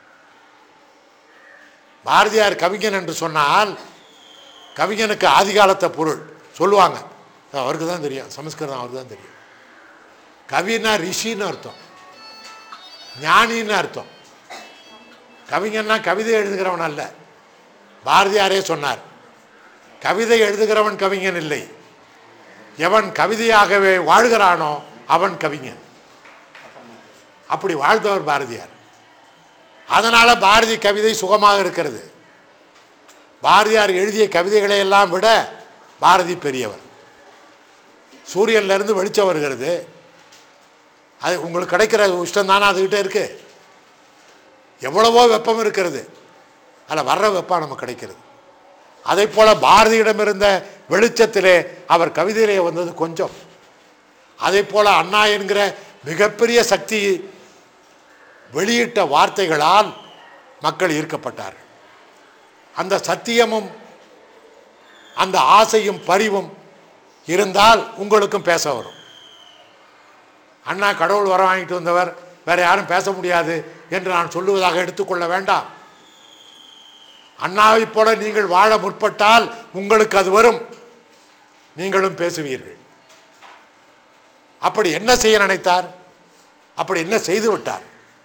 பாரதியார் கவிஞன் என்று சொன்னால் கவிஞனுக்கு ஆதிகாலத்தை பொருள் சொல்லுவாங்க அவருக்கு தான் தெரியும் சமஸ்கிருதம் அவருக்கு தான் தெரியும் கவினா ரிஷின்னு அர்த்தம் ஞானின்னு அர்த்தம் கவிஞன்னா கவிதை எழுதுகிறவன் அல்ல பாரதியாரே சொன்னார் கவிதை எழுதுகிறவன் கவிஞன் இல்லை எவன் கவிதையாகவே வாழ்கிறானோ அவன் கவிஞன் அப்படி வாழ்ந்தவர் பாரதியார் அதனால பாரதி கவிதை சுகமாக இருக்கிறது பாரதியார் எழுதிய கவிதைகளை எல்லாம் விட பாரதி பெரியவர் சூரியன்ல இருந்து வெளிச்சம் வருகிறது அது உங்களுக்கு கிடைக்கிற இஷ்டம் தானே அதுகிட்ட இருக்கு எவ்வளவோ வெப்பம் இருக்கிறது அதில் வர்ற வெப்பம் நமக்கு கிடைக்கிறது அதை போல பாரதியிடம் இருந்த வெளிச்சத்திலே அவர் கவிதையிலே வந்தது கொஞ்சம் அதை போல அண்ணா என்கிற மிகப்பெரிய சக்தி வெளியிட்ட வார்த்தைகளால் மக்கள் ஈர்க்கப்பட்டார்கள் அந்த சத்தியமும் அந்த ஆசையும் பரிவும் இருந்தால் உங்களுக்கும் பேச வரும் அண்ணா கடவுள் வர வாங்கிட்டு வந்தவர் வேற யாரும் பேச முடியாது என்று நான் சொல்லுவதாக எடுத்துக்கொள்ள வேண்டாம் அண்ணாவைப் போல நீங்கள் வாழ முற்பட்டால் உங்களுக்கு அது வரும் நீங்களும் பேசுவீர்கள் அப்படி என்ன செய்ய நினைத்தார் அப்படி என்ன செய்து விட்டார்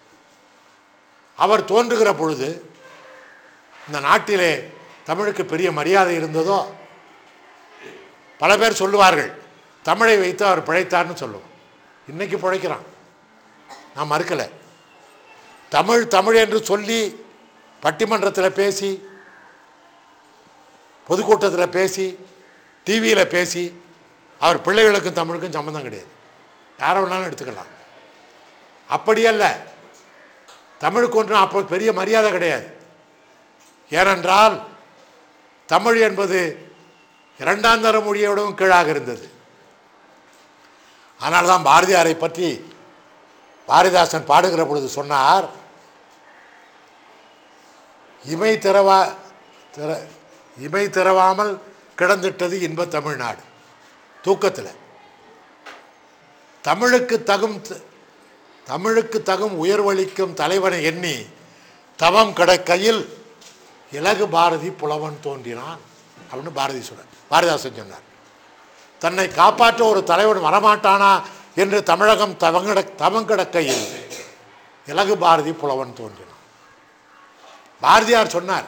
அவர் தோன்றுகிற பொழுது இந்த நாட்டிலே தமிழுக்கு பெரிய மரியாதை இருந்ததோ பல பேர் சொல்லுவார்கள் தமிழை வைத்து அவர் பிழைத்தார்னு சொல்லுவோம் இன்னைக்கு பிழைக்கிறான் நான் மறுக்கலை தமிழ் தமிழ் என்று சொல்லி பட்டிமன்றத்தில் பேசி பொதுக்கூட்டத்தில் பேசி டிவியில் பேசி அவர் பிள்ளைகளுக்கும் தமிழுக்கும் சம்மந்தம் கிடையாது யாரை வேணாலும் எடுத்துக்கலாம் அப்படி அல்ல தமிழுக்கு ஒன்றும் அப்போ பெரிய மரியாதை கிடையாது ஏனென்றால் தமிழ் என்பது இரண்டாம் தர மொழியோடவும் கீழாக இருந்தது ஆனால் தான் பாரதியாரை பற்றி பாரதிதாசன் பாடுகிற பொழுது சொன்னார் இமை திறவா திற இமை திறவாமல் கிடந்திட்டது இன்ப தமிழ்நாடு தூக்கத்தில் தமிழுக்கு தகும் த- தமிழுக்கு தகும் உயர்வளிக்கும் தலைவனை எண்ணி தவம் கிடக்கையில் இலகு பாரதி புலவன் தோன்றினான் அப்படின்னு பாரதி சொன்னார் பாரதிதாசன் சொன்னார் தன்னை காப்பாற்ற ஒரு தலைவன் வரமாட்டானா என்று தமிழகம் தவங்கிட தவங்கிடக்கையில் இலகு பாரதி புலவன் தோன்றினான் பாரதியார் சொன்னார்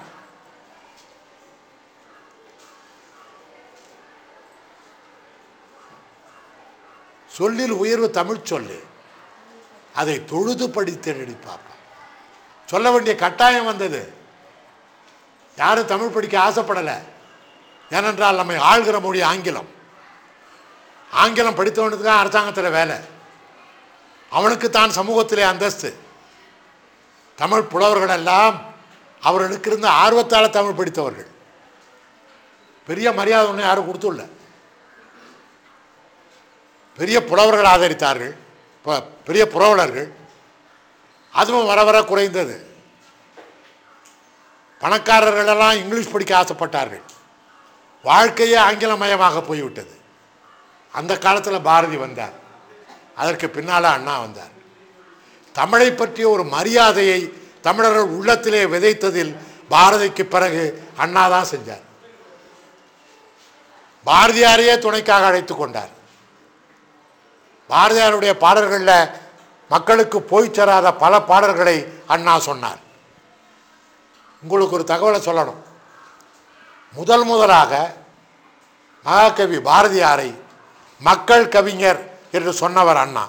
சொல்லில் உயர்வு தமிழ் சொல்லு அதை தொழுது படித்து எழுதி பார்ப்போம் சொல்ல வேண்டிய கட்டாயம் வந்தது யாரும் தமிழ் படிக்க ஆசைப்படலை ஏனென்றால் நம்மை ஆள்கிற மொழி ஆங்கிலம் ஆங்கிலம் படித்தவனுக்கு தான் அரசாங்கத்தில் வேலை அவனுக்கு தான் சமூகத்திலே அந்தஸ்து தமிழ் புலவர்கள் எல்லாம் அவர்களுக்கு இருந்த ஆர்வத்தால் தமிழ் படித்தவர்கள் பெரிய மரியாதை ஒன்றும் யாரும் கொடுத்துள்ள பெரிய புலவர்கள் ஆதரித்தார்கள் ப- பெரிய புரவலர்கள் அதுவும் வர வர குறைந்தது பணக்காரர்கள் எல்லாம் இங்கிலீஷ் படிக்க ஆசைப்பட்டார்கள் வாழ்க்கையே ஆங்கிலமயமாக போய்விட்டது அந்த காலத்தில் பாரதி வந்தார் அதற்கு பின்னால் அண்ணா வந்தார் தமிழை பற்றிய ஒரு மரியாதையை தமிழர்கள் உள்ளத்திலே விதைத்ததில் பாரதிக்கு பிறகு அண்ணா தான் செஞ்சார் பாரதியாரையே துணைக்காக அழைத்து கொண்டார் பாரதியாருடைய பாடல்களில் மக்களுக்கு போய் சேராத பல பாடல்களை அண்ணா சொன்னார் உங்களுக்கு ஒரு தகவலை சொல்லணும் முதல் முதலாக மகாகவி பாரதியாரை மக்கள் கவிஞர் என்று சொன்னவர் அண்ணா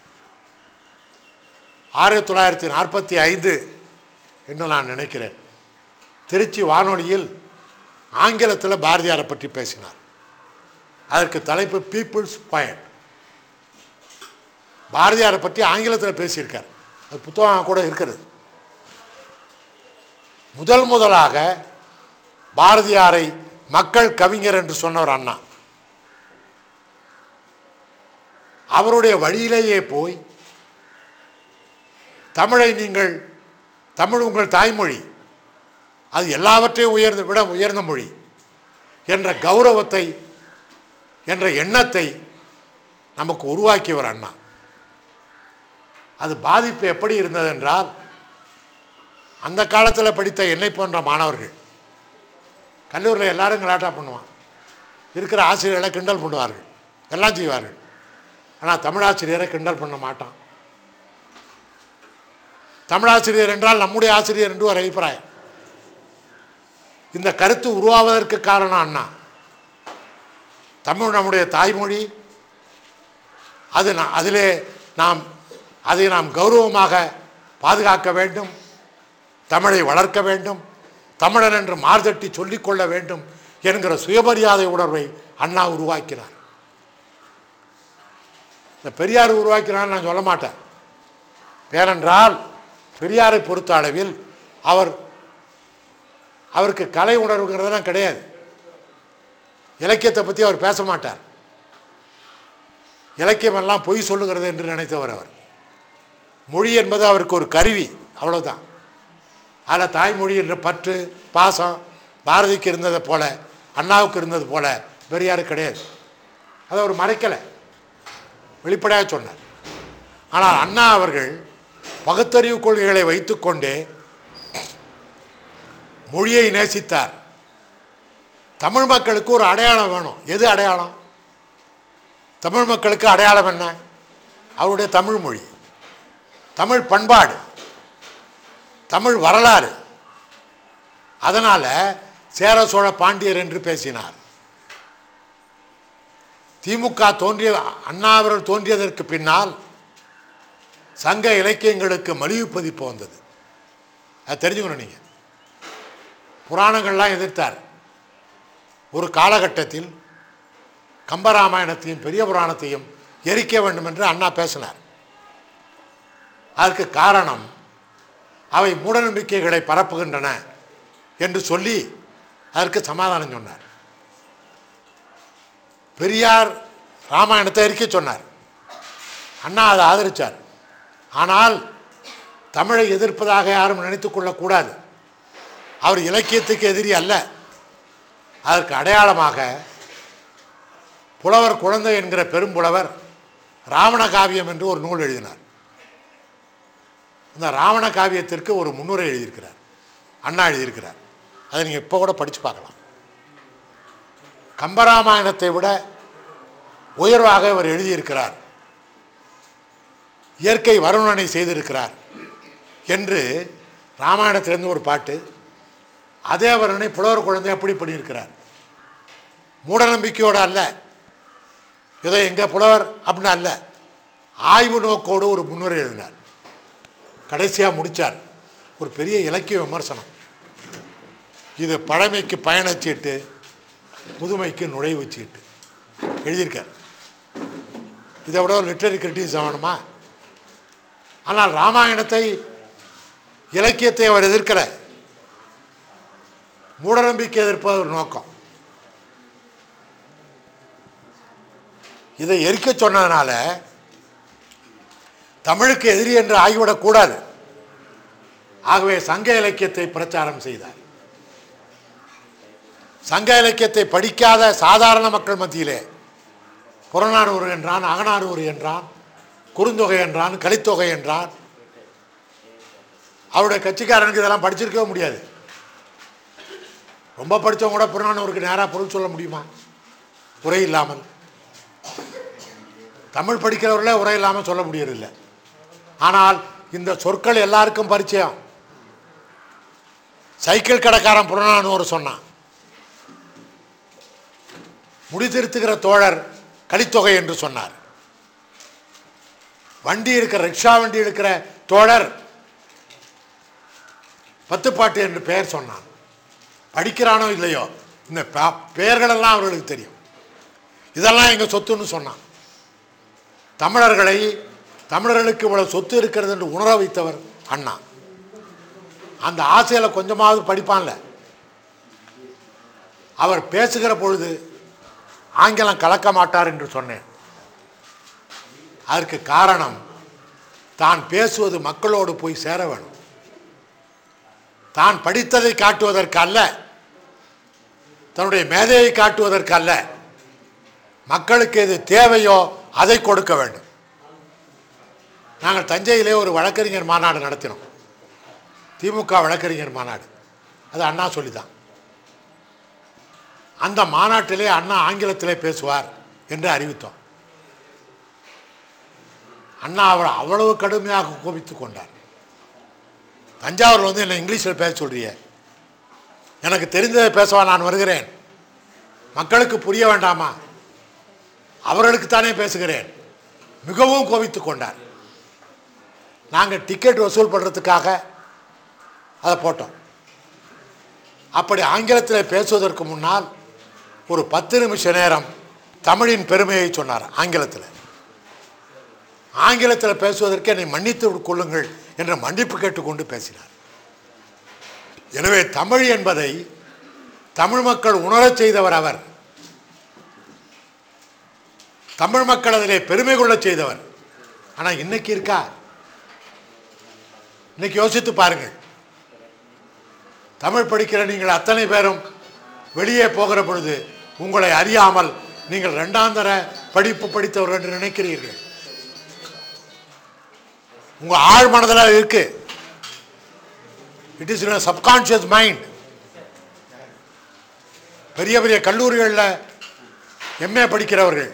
ஆயிரத்தி தொள்ளாயிரத்தி நாற்பத்தி ஐந்து என்று நான் நினைக்கிறேன் திருச்சி வானொலியில் ஆங்கிலத்தில் பாரதியாரை பற்றி பேசினார் அதற்கு தலைப்பு பீப்புள்ஸ் பாயிண்ட் பாரதியாரை பற்றி ஆங்கிலத்தில் பேசியிருக்கார் அது புத்தகம் கூட இருக்கிறது முதல் முதலாக பாரதியாரை மக்கள் கவிஞர் என்று சொன்னவர் அண்ணா அவருடைய வழியிலேயே போய் தமிழை நீங்கள் தமிழ் உங்கள் தாய்மொழி அது எல்லாவற்றையும் உயர்ந்த விட உயர்ந்த மொழி என்ற கௌரவத்தை என்ற எண்ணத்தை நமக்கு உருவாக்கியவர் அண்ணா அது பாதிப்பு எப்படி இருந்தது என்றால் அந்த காலத்தில் படித்த என்னை போன்ற மாணவர்கள் கல்லூரியில் எல்லாரும் கலாட்டா பண்ணுவான் இருக்கிற ஆசிரியர்களை கிண்டல் பண்ணுவார்கள் எல்லாம் செய்வார்கள் ஆனால் தமிழாசிரியரை கிண்டல் பண்ண மாட்டான் தமிழாசிரியர் என்றால் நம்முடைய ஆசிரியர் என்று ஒரு அபிப்பிராயம் இந்த கருத்து உருவாவதற்கு காரணம் அண்ணா தமிழ் நம்முடைய தாய்மொழி அது நா- அதிலே நாம் அதை நாம் கௌரவமாக பாதுகாக்க வேண்டும் தமிழை வளர்க்க வேண்டும் தமிழன் என்று மார்தட்டி சொல்லிக்கொள்ள வேண்டும் என்கிற சுயமரியாதை உணர்வை அண்ணா உருவாக்கினார் இந்த பெரியார் உருவாக்கினார் நான் சொல்ல மாட்டேன் ஏனென்றால் பெரியாரை பொறுத்த அளவில் அவர் அவருக்கு கலை உணர்வுங்கிறதெல்லாம் கிடையாது இலக்கியத்தை பற்றி அவர் பேச மாட்டார் இலக்கியம் எல்லாம் பொய் சொல்லுகிறது என்று நினைத்தவர் அவர் மொழி என்பது அவருக்கு ஒரு கருவி அவ்வளவுதான் அதில் தாய்மொழி என்ற பற்று பாசம் பாரதிக்கு இருந்ததை போல அண்ணாவுக்கு இருந்தது போல பெரியாருக்கு கிடையாது அதை அவர் மறைக்கலை வெளிப்படையாக சொன்னார் ஆனால் அண்ணா அவர்கள் பகுத்தறிவு கொள்கைகளை வைத்துக்கொண்டே மொழியை நேசித்தார் தமிழ் மக்களுக்கு ஒரு அடையாளம் வேணும் எது அடையாளம் தமிழ் மக்களுக்கு அடையாளம் என்ன அவருடைய தமிழ் மொழி தமிழ் பண்பாடு தமிழ் வரலாறு அதனால் சேர சோழ பாண்டியர் என்று பேசினார் திமுக தோன்றிய அண்ணா அவர்கள் தோன்றியதற்கு பின்னால் சங்க இலக்கியங்களுக்கு மலிவு பதிப்பு வந்தது அது தெரிஞ்சுக்கணும் நீங்கள் புராணங்கள்லாம் எதிர்த்தார் ஒரு காலகட்டத்தில் கம்பராமாயணத்தையும் பெரிய புராணத்தையும் எரிக்க வேண்டும் என்று அண்ணா பேசினார் அதற்கு காரணம் அவை மூடநம்பிக்கைகளை பரப்புகின்றன என்று சொல்லி அதற்கு சமாதானம் சொன்னார் பெரியார் ராமாயணத்தை எரிக்க சொன்னார் அண்ணா அதை ஆதரித்தார் ஆனால் தமிழை எதிர்ப்பதாக யாரும் நினைத்துக் கொள்ளக்கூடாது அவர் இலக்கியத்துக்கு எதிரி அல்ல அதற்கு அடையாளமாக புலவர் குழந்தை என்கிற பெரும்புலவர் ராவண காவியம் என்று ஒரு நூல் எழுதினார் இந்த ராவண காவியத்திற்கு ஒரு முன்னுரை எழுதியிருக்கிறார் அண்ணா எழுதியிருக்கிறார் அதை நீங்கள் இப்போ கூட படித்து பார்க்கலாம் கம்பராமாயணத்தை விட உயர்வாக இவர் எழுதியிருக்கிறார் இயற்கை வருணனை செய்திருக்கிறார் என்று ராமாயணத்திலிருந்து ஒரு பாட்டு அதே வருணனை புலவர் குழந்தை அப்படி பண்ணியிருக்கிறார் மூடநம்பிக்கையோடு அல்ல ஏதோ எங்கள் புலவர் அப்படின்னு அல்ல ஆய்வு நோக்கோடு ஒரு முன்னுரை எழுதினார் கடைசியாக முடித்தார் ஒரு பெரிய இலக்கிய விமர்சனம் இது பழமைக்கு பயணச்சீட்டு புதுமைக்கு நுழைவு சீட்டு எழுதியிருக்கார் இதை விட ஒரு லிட்டரரி கிரிட்டிசிசம் வேணுமா ஆனால் ராமாயணத்தை இலக்கியத்தை அவர் எதிர்க்கிற மூடநம்பிக்கை எதிர்ப்பது ஒரு நோக்கம் இதை எரிக்க சொன்னதுனால தமிழுக்கு எதிரி என்று ஆகிவிடக்கூடாது ஆகவே சங்க இலக்கியத்தை பிரச்சாரம் செய்தார் சங்க இலக்கியத்தை படிக்காத சாதாரண மக்கள் மத்தியிலே புறநானூறு என்றான் அகநானூறு என்றான் குறுந்தொகை என்றான் கலித்தொகை என்றான் அவருடைய கட்சிக்காரனுக்கு இதெல்லாம் படிச்சிருக்கவே முடியாது ரொம்ப படித்தவங்க கூட புறநானூருக்கு நேராக பொருள் சொல்ல முடியுமா உரை இல்லாமல் தமிழ் படிக்கிறவர்களே உரை இல்லாமல் சொல்ல முடியறதில்லை ஆனால் இந்த சொற்கள் எல்லாருக்கும் பரிச்சயம் சைக்கிள் கடைக்காரன் புறநானூறு சொன்னான் முடித்திருத்துகிற தோழர் கலித்தொகை என்று சொன்னார் வண்டி இருக்கிற ரிக்ஷா வண்டி இருக்கிற தோழர் பத்துப்பாட்டு என்று பெயர் சொன்னான் படிக்கிறானோ இல்லையோ இந்த ப- பெயர்களெல்லாம் அவர்களுக்கு தெரியும் இதெல்லாம் எங்கள் சொத்துன்னு சொன்னான் தமிழர்களை தமிழர்களுக்கு இவ்வளவு சொத்து இருக்கிறது என்று உணர வைத்தவர் அண்ணா அந்த ஆசையில் கொஞ்சமாவது படிப்பான்ல அவர் பேசுகிற பொழுது ஆங்கிலம் கலக்க மாட்டார் என்று சொன்னேன் அதற்கு காரணம் தான் பேசுவது மக்களோடு போய் சேர வேணும் தான் படித்ததை காட்டுவதற்கு அல்ல தன்னுடைய மேதையை காட்டுவதற்கு அல்ல மக்களுக்கு எது தேவையோ அதை கொடுக்க வேண்டும் நாங்கள் தஞ்சையிலே ஒரு வழக்கறிஞர் மாநாடு நடத்தினோம் திமுக வழக்கறிஞர் மாநாடு அது அண்ணா சொல்லிதான் அந்த மாநாட்டிலே அண்ணா ஆங்கிலத்திலே பேசுவார் என்று அறிவித்தோம் அண்ணா அவர் அவ்வளவு கடுமையாக கோபித்துக் கொண்டார் தஞ்சாவூரில் வந்து என்னை இங்கிலீஷில் பேச சொல்றிய எனக்கு தெரிந்ததை பேசவா நான் வருகிறேன் மக்களுக்கு புரிய வேண்டாமா அவர்களுக்கு தானே பேசுகிறேன் மிகவும் கோபித்துக் கொண்டார் நாங்கள் டிக்கெட் வசூல் பண்ணுறதுக்காக அதை போட்டோம் அப்படி ஆங்கிலத்தில் பேசுவதற்கு முன்னால் ஒரு பத்து நிமிஷ நேரம் தமிழின் பெருமையை சொன்னார் ஆங்கிலத்தில் ஆங்கிலத்தில் பேசுவதற்கு என்னை மன்னித்து கொள்ளுங்கள் என்று மன்னிப்பு கேட்டுக்கொண்டு பேசினார் எனவே தமிழ் என்பதை தமிழ் மக்கள் உணரச் செய்தவர் அவர் தமிழ் மக்கள் அதிலே பெருமை கொள்ளச் செய்தவர் ஆனால் இன்னைக்கு இருக்கா இன்னைக்கு யோசித்து பாருங்கள் தமிழ் படிக்கிற நீங்கள் அத்தனை பேரும் வெளியே போகிற பொழுது உங்களை அறியாமல் நீங்கள் ரெண்டாந்தர படிப்பு படித்தவர் என்று நினைக்கிறீர்கள் உங்க ஆழ் மனதில் இருக்கு it is in subconscious mind பெரிய பெரிய கல்லூரிகளில் எம்ஏ படிக்கிறவர்கள்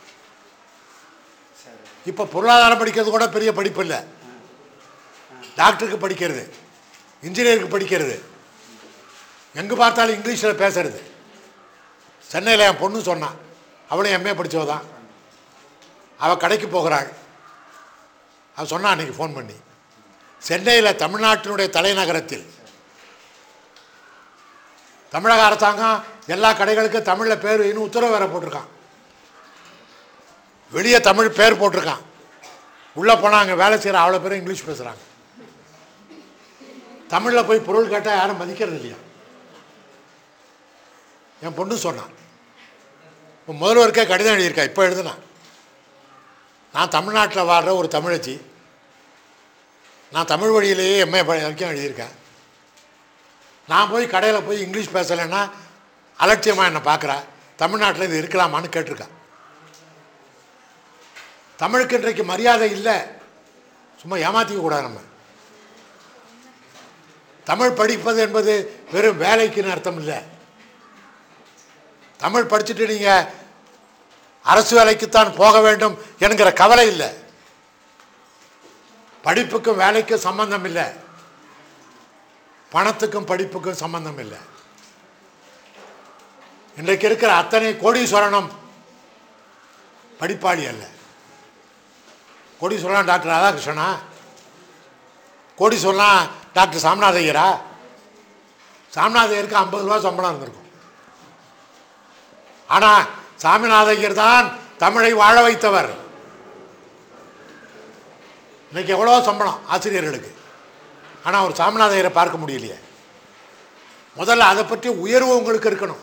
இப்போ பொருளாதாரம் படிக்கிறது கூட பெரிய படிப்பு இல்லை டாக்டருக்கு படிக்கிறது இன்ஜினியருக்கு படிக்கிறது எங்கே பார்த்தாலும் இங்கிலீஷில் பேசுறது சென்னையில் என் பொண்ணு சொன்னான் அவளும் எம்ஏ படித்தவ தான் அவள் கடைக்கு போகிறாள் அவள் சொன்னா அன்றைக்கி ஃபோன் பண்ணி சென்னையில் தமிழ்நாட்டினுடைய தலைநகரத்தில் தமிழக அரசாங்கம் எல்லா கடைகளுக்கும் தமிழில் பேர் இன்னும் உத்தரவு வேற போட்டிருக்கான் வெளியே தமிழ் பேர் போட்டிருக்கான் உள்ளே போனால் அங்கே வேலை செய்கிற அவ்வளோ பேரும் இங்கிலீஷ் பேசுகிறாங்க தமிழில் போய் பொருள் கேட்டால் யாரும் மதிக்கிறது இல்லையா என் பொண்ணு சொன்னான் இப்போ முதல்வருக்கே கடிதம் எழுதியிருக்கா இப்போ எழுதுனா நான் தமிழ்நாட்டில் வாழ்கிற ஒரு தமிழச்சி நான் தமிழ் வழியிலேயே எம்ஏ வரைக்கும் எழுதியிருக்கேன் நான் போய் கடையில் போய் இங்கிலீஷ் பேசலைன்னா அலட்சியமாக என்னை பார்க்குறா தமிழ்நாட்டில் இது இருக்கலாமான்னு கேட்டிருக்கேன் தமிழுக்கு இன்றைக்கு மரியாதை இல்லை சும்மா ஏமாற்றிக்க கூடாது நம்ம தமிழ் படிப்பது என்பது வெறும் வேலைக்குன்னு அர்த்தம் இல்லை தமிழ் படிச்சுட்டு நீங்கள் அரசு வேலைக்குத்தான் போக வேண்டும் என்கிற கவலை இல்லை படிப்புக்கும் வேலைக்கும் சம்பந்தம் இல்லை பணத்துக்கும் படிப்புக்கும் சம்பந்தம் இல்லை இன்றைக்கு இருக்கிற அத்தனை கோடீஸ்வரனும் படிப்பாளி அல்ல கோடீஸ்வரன் டாக்டர் ராதாகிருஷ்ணனா கோடீஸ்வரன் டாக்டர் சாமிநாத ஐயரா சாமிநாத ஐயருக்கு ஐம்பது ரூபா சம்பளம் இருந்திருக்கும் ஆனால் சாமிநாத ஐயர் தான் தமிழை வாழ வைத்தவர் இன்னைக்கு எவ்வளோ சம்பளம் ஆசிரியர்களுக்கு ஆனால் ஒரு சாமிநாத ஐயரை பார்க்க முடியலையே முதல்ல அதை பற்றி உயர்வு உங்களுக்கு இருக்கணும்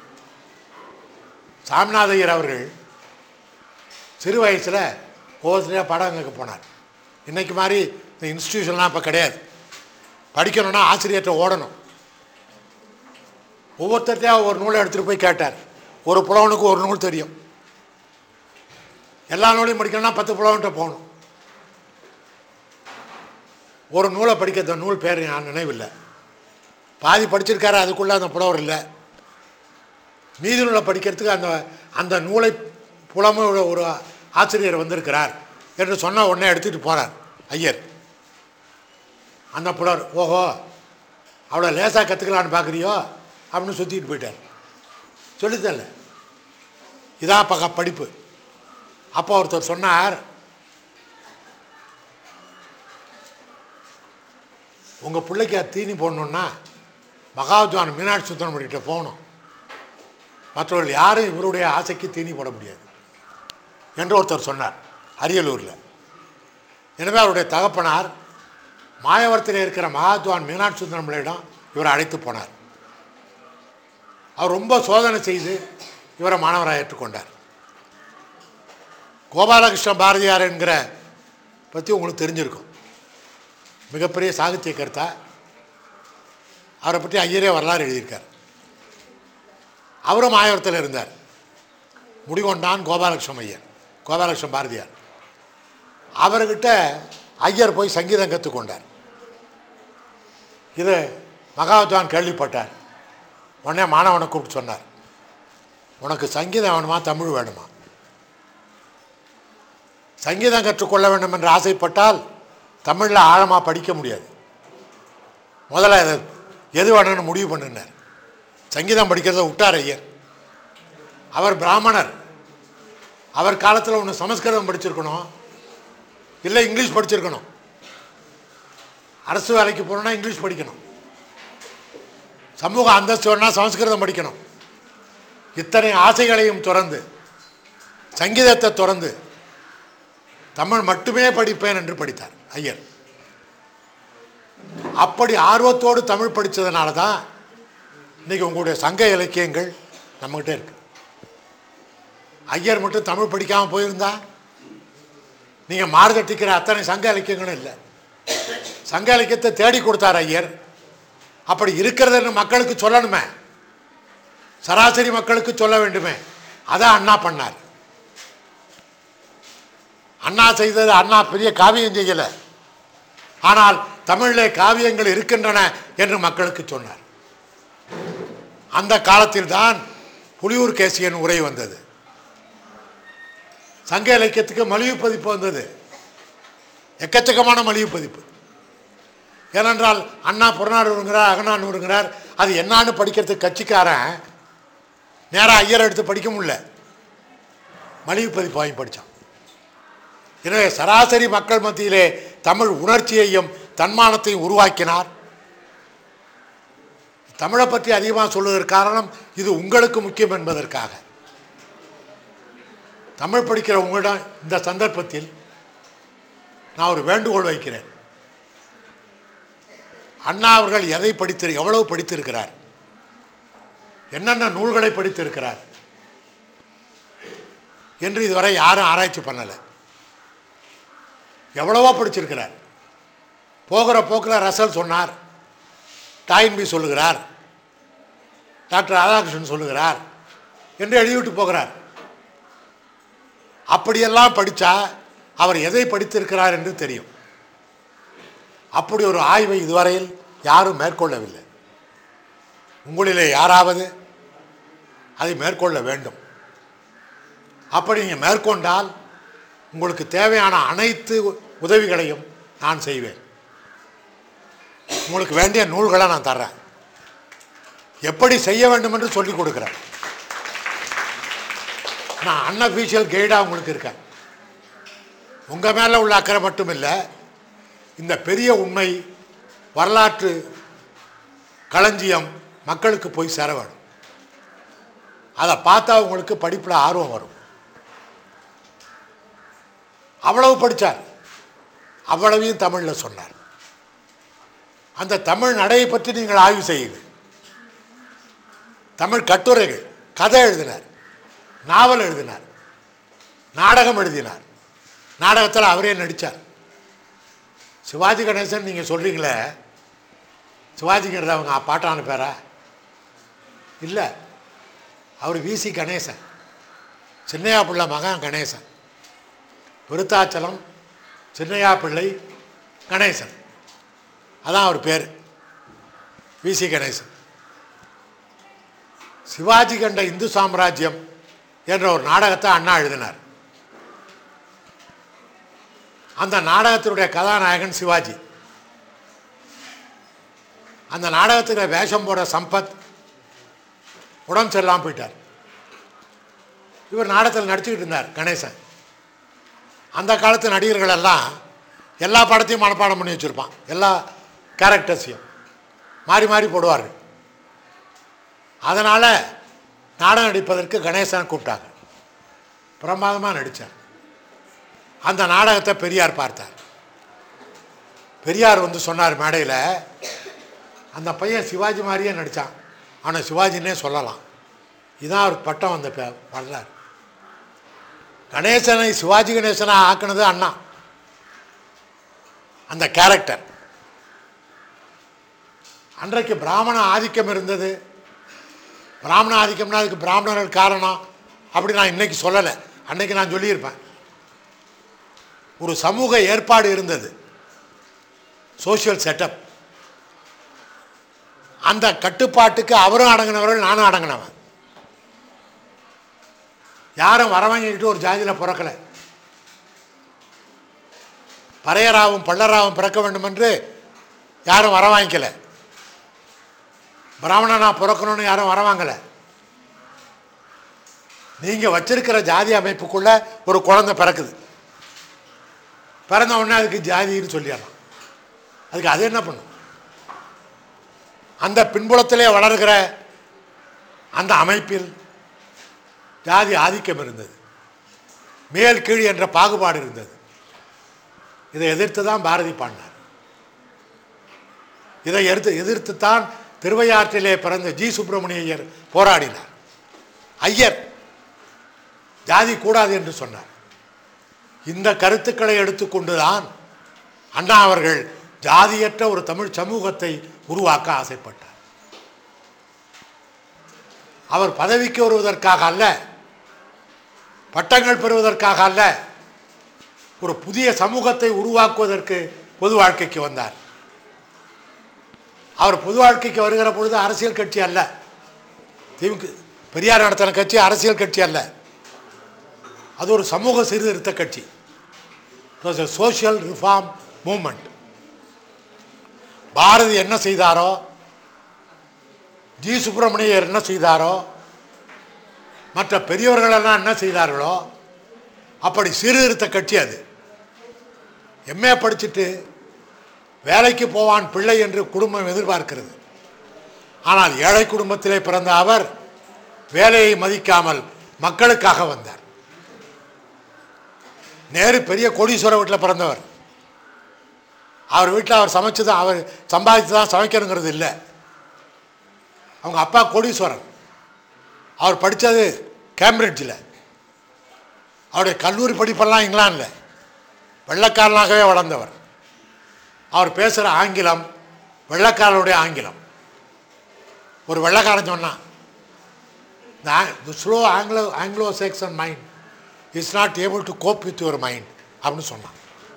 சாமிநாத ஐயர் அவர்கள் சிறு வயசில் ஒவ்வொருத்தரையாக படம் கேட்க போனார் இன்னைக்கு மாதிரி இந்த இன்ஸ்டியூஷன்லாம் இப்போ கிடையாது படிக்கணும்னா ஆசிரியர்கிட்ட ஓடணும் ஒவ்வொருத்தர்கிட்டயா ஒரு நூலை எடுத்துகிட்டு போய் கேட்டார் ஒரு புலவனுக்கு ஒரு நூல் தெரியும் எல்லா நூலையும் படிக்கணும்னா பத்து புலவன்கிட்ட போகணும் ஒரு நூலை படிக்க அந்த நூல் பேர் நான் நினைவில்லை பாதி படிச்சிருக்காரு அதுக்குள்ளே அந்த புலவர் இல்லை மீதி நூலை படிக்கிறதுக்கு அந்த அந்த நூலை புலம ஒரு ஆசிரியர் வந்திருக்கிறார் என்று சொன்ன உடனே எடுத்துகிட்டு போகிறார் ஐயர் அந்த புலவர் ஓஹோ அவ்வளோ லேசாக கற்றுக்கலான்னு பார்க்குறியோ அப்படின்னு சுற்றிட்டு போயிட்டார் சொல்லித்தரல இதான் பக படிப்பு அப்போ ஒருத்தர் சொன்னார் உங்கள் பிள்ளைக்கு அது தீனி போடணுன்னா மகாத்வான் மீனாட்சி சுந்தரமணிகிட்ட போகணும் மற்றவர்கள் யாரும் இவருடைய ஆசைக்கு தீனி போட முடியாது என்று ஒருத்தர் சொன்னார் அரியலூரில் எனவே அவருடைய தகப்பனார் மாயவரத்தில் இருக்கிற மகாத்வான் மீனாட்சி சுந்தரமணியிடம் இவரை அழைத்து போனார் அவர் ரொம்ப சோதனை செய்து இவரை மாணவராக ஏற்றுக்கொண்டார் கோபாலகிருஷ்ண பாரதியார் என்கிற பற்றி உங்களுக்கு தெரிஞ்சிருக்கும் மிகப்பெரிய சாகித்ய கர்த்தா அவரை பற்றி ஐயரே வரலாறு எழுதியிருக்கார் அவரும் மாயவரத்தில் இருந்தார் முடிகொண்டான் கோபாலகிருஷ்ண ஐயர் கோபாலகிருஷ்ண பாரதியார் அவர்கிட்ட ஐயர் போய் சங்கீதம் கற்றுக்கொண்டார் இது மகாத்வான் கேள்விப்பட்டார் உடனே மாணவனை கூப்பிட்டு சொன்னார் உனக்கு சங்கீதம் வேணுமா தமிழ் வேணுமா சங்கீதம் கற்றுக்கொள்ள வேண்டும் என்று ஆசைப்பட்டால் தமிழில் ஆழமாக படிக்க முடியாது முதல்ல அதை எது வேணும்னு முடிவு பண்ணினார் சங்கீதம் படிக்கிறத விட்டார் ஐயர் அவர் பிராமணர் அவர் காலத்தில் ஒன்று சமஸ்கிருதம் படிச்சிருக்கணும் இல்லை இங்கிலீஷ் படிச்சிருக்கணும் அரசு வேலைக்கு போகணுன்னா இங்கிலீஷ் படிக்கணும் சமூக அந்தஸ்து வேணால் சமஸ்கிருதம் படிக்கணும் இத்தனை ஆசைகளையும் துறந்து சங்கீதத்தை துறந்து தமிழ் மட்டுமே படிப்பேன் என்று படித்தார் ஐயர் அப்படி ஆர்வத்தோடு தமிழ் படித்ததுனால தான் இன்றைக்கி உங்களுடைய சங்க இலக்கியங்கள் நம்மகிட்ட இருக்கு ஐயர் மட்டும் தமிழ் படிக்காமல் போயிருந்தா நீங்கள் மார்கட்டிக்கிற அத்தனை சங்க இலக்கியங்களும் இல்லை சங்க இலக்கியத்தை தேடி கொடுத்தார் ஐயர் அப்படி இருக்கிறதுன்னு மக்களுக்கு சொல்லணுமே சராசரி மக்களுக்கு சொல்ல வேண்டுமே அதான் அண்ணா பண்ணார் அண்ணா செய்தது அண்ணா பெரிய காவியம் செய்யலை ஆனால் தமிழிலே காவியங்கள் இருக்கின்றன என்று மக்களுக்கு சொன்னார் அந்த காலத்தில் தான் புலியூர் கேசியன் உரை வந்தது சங்க இலக்கியத்துக்கு மலிவு பதிப்பு வந்தது எக்கச்சக்கமான மலிவு பதிப்பு ஏனென்றால் அண்ணா புறநானூறுங்கிறார் அகநானூறுங்கிறார் அது என்னான்னு படிக்கிறதுக்கு கட்சிக்காரன் நேராக ஐயர் எடுத்து படிக்க முடியல மலிவு பதிப்பு வாங்கி படித்தான் எனவே சராசரி மக்கள் மத்தியிலே தமிழ் உணர்ச்சியையும் தன்மானத்தையும் உருவாக்கினார் தமிழை பற்றி அதிகமாக சொல்வதற்கு காரணம் இது உங்களுக்கு முக்கியம் என்பதற்காக தமிழ் படிக்கிற உங்களிடம் இந்த சந்தர்ப்பத்தில் நான் ஒரு வேண்டுகோள் வைக்கிறேன் அண்ணா அவர்கள் எதை படித்து எவ்வளவு படித்திருக்கிறார் என்னென்ன நூல்களை படித்திருக்கிறார் என்று இதுவரை யாரும் ஆராய்ச்சி பண்ணலை எவ்வளவோ படிச்சிருக்கிறார் போகிற போக்கில் ரசல் சொன்னார் டாயின்பி சொல்லுகிறார் டாக்டர் ராதாகிருஷ்ணன் சொல்லுகிறார் என்று எழுதிவிட்டு போகிறார் அப்படியெல்லாம் படித்தா அவர் எதை படித்திருக்கிறார் என்று தெரியும் அப்படி ஒரு ஆய்வை இதுவரையில் யாரும் மேற்கொள்ளவில்லை உங்களிலே யாராவது அதை மேற்கொள்ள வேண்டும் அப்படி நீங்கள் மேற்கொண்டால் உங்களுக்கு தேவையான அனைத்து உதவிகளையும் நான் செய்வேன் உங்களுக்கு வேண்டிய நூல்களை நான் தர்றேன் எப்படி செய்ய வேண்டும் என்று சொல்லிக் கொடுக்குறேன் நான் அன்அஃபீஷியல் கைடாக உங்களுக்கு இருக்கேன் உங்கள் மேலே உள்ள அக்கறை மட்டும் இல்லை இந்த பெரிய உண்மை வரலாற்று களஞ்சியம் மக்களுக்கு போய் சேர வேணும் அதை பார்த்தா உங்களுக்கு படிப்பில் ஆர்வம் வரும் அவ்வளவு படித்தார் அவ்வளவையும் தமிழில் சொன்னார் அந்த தமிழ் நடையை பற்றி நீங்கள் ஆய்வு செய்யுங்கள் தமிழ் கட்டுரைகள் கதை எழுதினார் நாவல் எழுதினார் நாடகம் எழுதினார் நாடகத்தில் அவரே நடித்தார் சிவாஜி கணேசன் நீங்கள் சொல்கிறீங்களே சிவாஜிங்கிறது அவங்க பாட்டான பேரா இல்லை அவர் விசி கணேசன் சின்னையா பிள்ளை மகன் கணேசன் விருத்தாச்சலம் சின்னையா பிள்ளை கணேசன் அதான் அவர் பேர் விசி கணேசன் சிவாஜி கண்ட இந்து சாம்ராஜ்யம் என்ற ஒரு நாடகத்தை அண்ணா எழுதினார் அந்த நாடகத்தினுடைய கதாநாயகன் சிவாஜி அந்த நாடகத்தில் வேஷம் போட சம்பத் உடம்பு சரியில்லாமல் போயிட்டார் இவர் நாடகத்தில் நடிச்சுக்கிட்டு இருந்தார் கணேசன் அந்த காலத்து நடிகர்கள் எல்லாம் எல்லா படத்தையும் மனப்பாடம் பண்ணி வச்சுருப்பான் எல்லா கேரக்டர்ஸையும் மாறி மாறி போடுவார்கள் அதனால் நாடகம் நடிப்பதற்கு கணேசனை கூப்பிட்டாங்க பிரமாதமாக நடித்தார் அந்த நாடகத்தை பெரியார் பார்த்தார் பெரியார் வந்து சொன்னார் மேடையில் அந்த பையன் சிவாஜி மாதிரியே நடித்தான் அவனை சிவாஜின்னே சொல்லலாம் இதான் அவருக்கு பட்டம் வந்த பே வரலாறு கணேசனை சிவாஜி கணேசனை ஆக்குனது அண்ணா அந்த கேரக்டர் அன்றைக்கு பிராமண ஆதிக்கம் இருந்தது பிராமண ஆதிக்கம்னா அதுக்கு பிராமணர்கள் காரணம் அப்படி நான் இன்னைக்கு சொல்லலை அன்னைக்கு நான் சொல்லியிருப்பேன் ஒரு சமூக ஏற்பாடு இருந்தது சோஷியல் செட்டப் அந்த கட்டுப்பாட்டுக்கு அவரும் அடங்கினவர்கள் நானும் அடங்கினவன் யாரும் வரவாங்கிக்கிட்டு ஒரு ஜாதியில் பிறக்கலை பறையராவும் பள்ளராவும் பிறக்க வேண்டும் என்று யாரும் வரவாங்கிக்கல பிராமணனா பிறக்கணும்னு யாரும் வரவாங்கலை நீங்கள் வச்சிருக்கிற ஜாதி அமைப்புக்குள்ள ஒரு குழந்தை பிறக்குது பிறந்த உடனே அதுக்கு ஜாதின்னு சொல்லிடலாம் அதுக்கு அது என்ன பண்ணும் அந்த பின்புலத்திலே வளர்கிற அந்த அமைப்பில் ஜாதி ஆதிக்கம் இருந்தது மேல் கீழ் என்ற பாகுபாடு இருந்தது இதை எதிர்த்து தான் பாரதி பாடினார் இதை எதிர்த்து எதிர்த்து தான் திருவையாற்றிலே பிறந்த ஜி சுப்பிரமணிய ஐயர் போராடினார் ஐயர் ஜாதி கூடாது என்று சொன்னார் இந்த கருத்துக்களை எடுத்துக்கொண்டு தான் அண்ணா அவர்கள் ஜாதியற்ற ஒரு தமிழ் சமூகத்தை உருவாக்க ஆசைப்பட்டார் அவர் பதவிக்கு வருவதற்காக அல்ல பட்டங்கள் பெறுவதற்காக அல்ல ஒரு புதிய சமூகத்தை உருவாக்குவதற்கு பொது வாழ்க்கைக்கு வந்தார் அவர் பொது வாழ்க்கைக்கு வருகிற பொழுது அரசியல் கட்சி அல்ல திமுக பெரியார் நடத்தின கட்சி அரசியல் கட்சி அல்ல அது ஒரு சமூக சீர்திருத்த கட்சி சோஷியல் ரிஃபார்ம் மூமெண்ட் பாரதி என்ன செய்தாரோ ஜி சுப்பிரமணியர் என்ன செய்தாரோ மற்ற பெரியவர்களெல்லாம் என்ன செய்தார்களோ அப்படி சீர்திருத்த கட்சி அது எம்ஏ படிச்சுட்டு வேலைக்கு போவான் பிள்ளை என்று குடும்பம் எதிர்பார்க்கிறது ஆனால் ஏழை குடும்பத்திலே பிறந்த அவர் வேலையை மதிக்காமல் மக்களுக்காக வந்தார் நேரு பெரிய கோடீஸ்வர வீட்டில் பிறந்தவர் அவர் வீட்டில் அவர் சமைச்சு தான் அவர் சம்பாதிச்சு தான் சமைக்கணுங்கிறது இல்லை அவங்க அப்பா கோடீஸ்வரன் அவர் படித்தது கேம்பிரிட்ஜில் அவருடைய கல்லூரி படிப்பெல்லாம் இங்கிலாந்தில் வெள்ளக்காரனாகவே வளர்ந்தவர் அவர் பேசுகிற ஆங்கிலம் வெள்ளக்காரனுடைய ஆங்கிலம் ஒரு வெள்ளக்காரன் சொன்னான் the slow Anglo Anglo Saxon mind is not able to cope with your mind அப்படின்னு சொன்னான்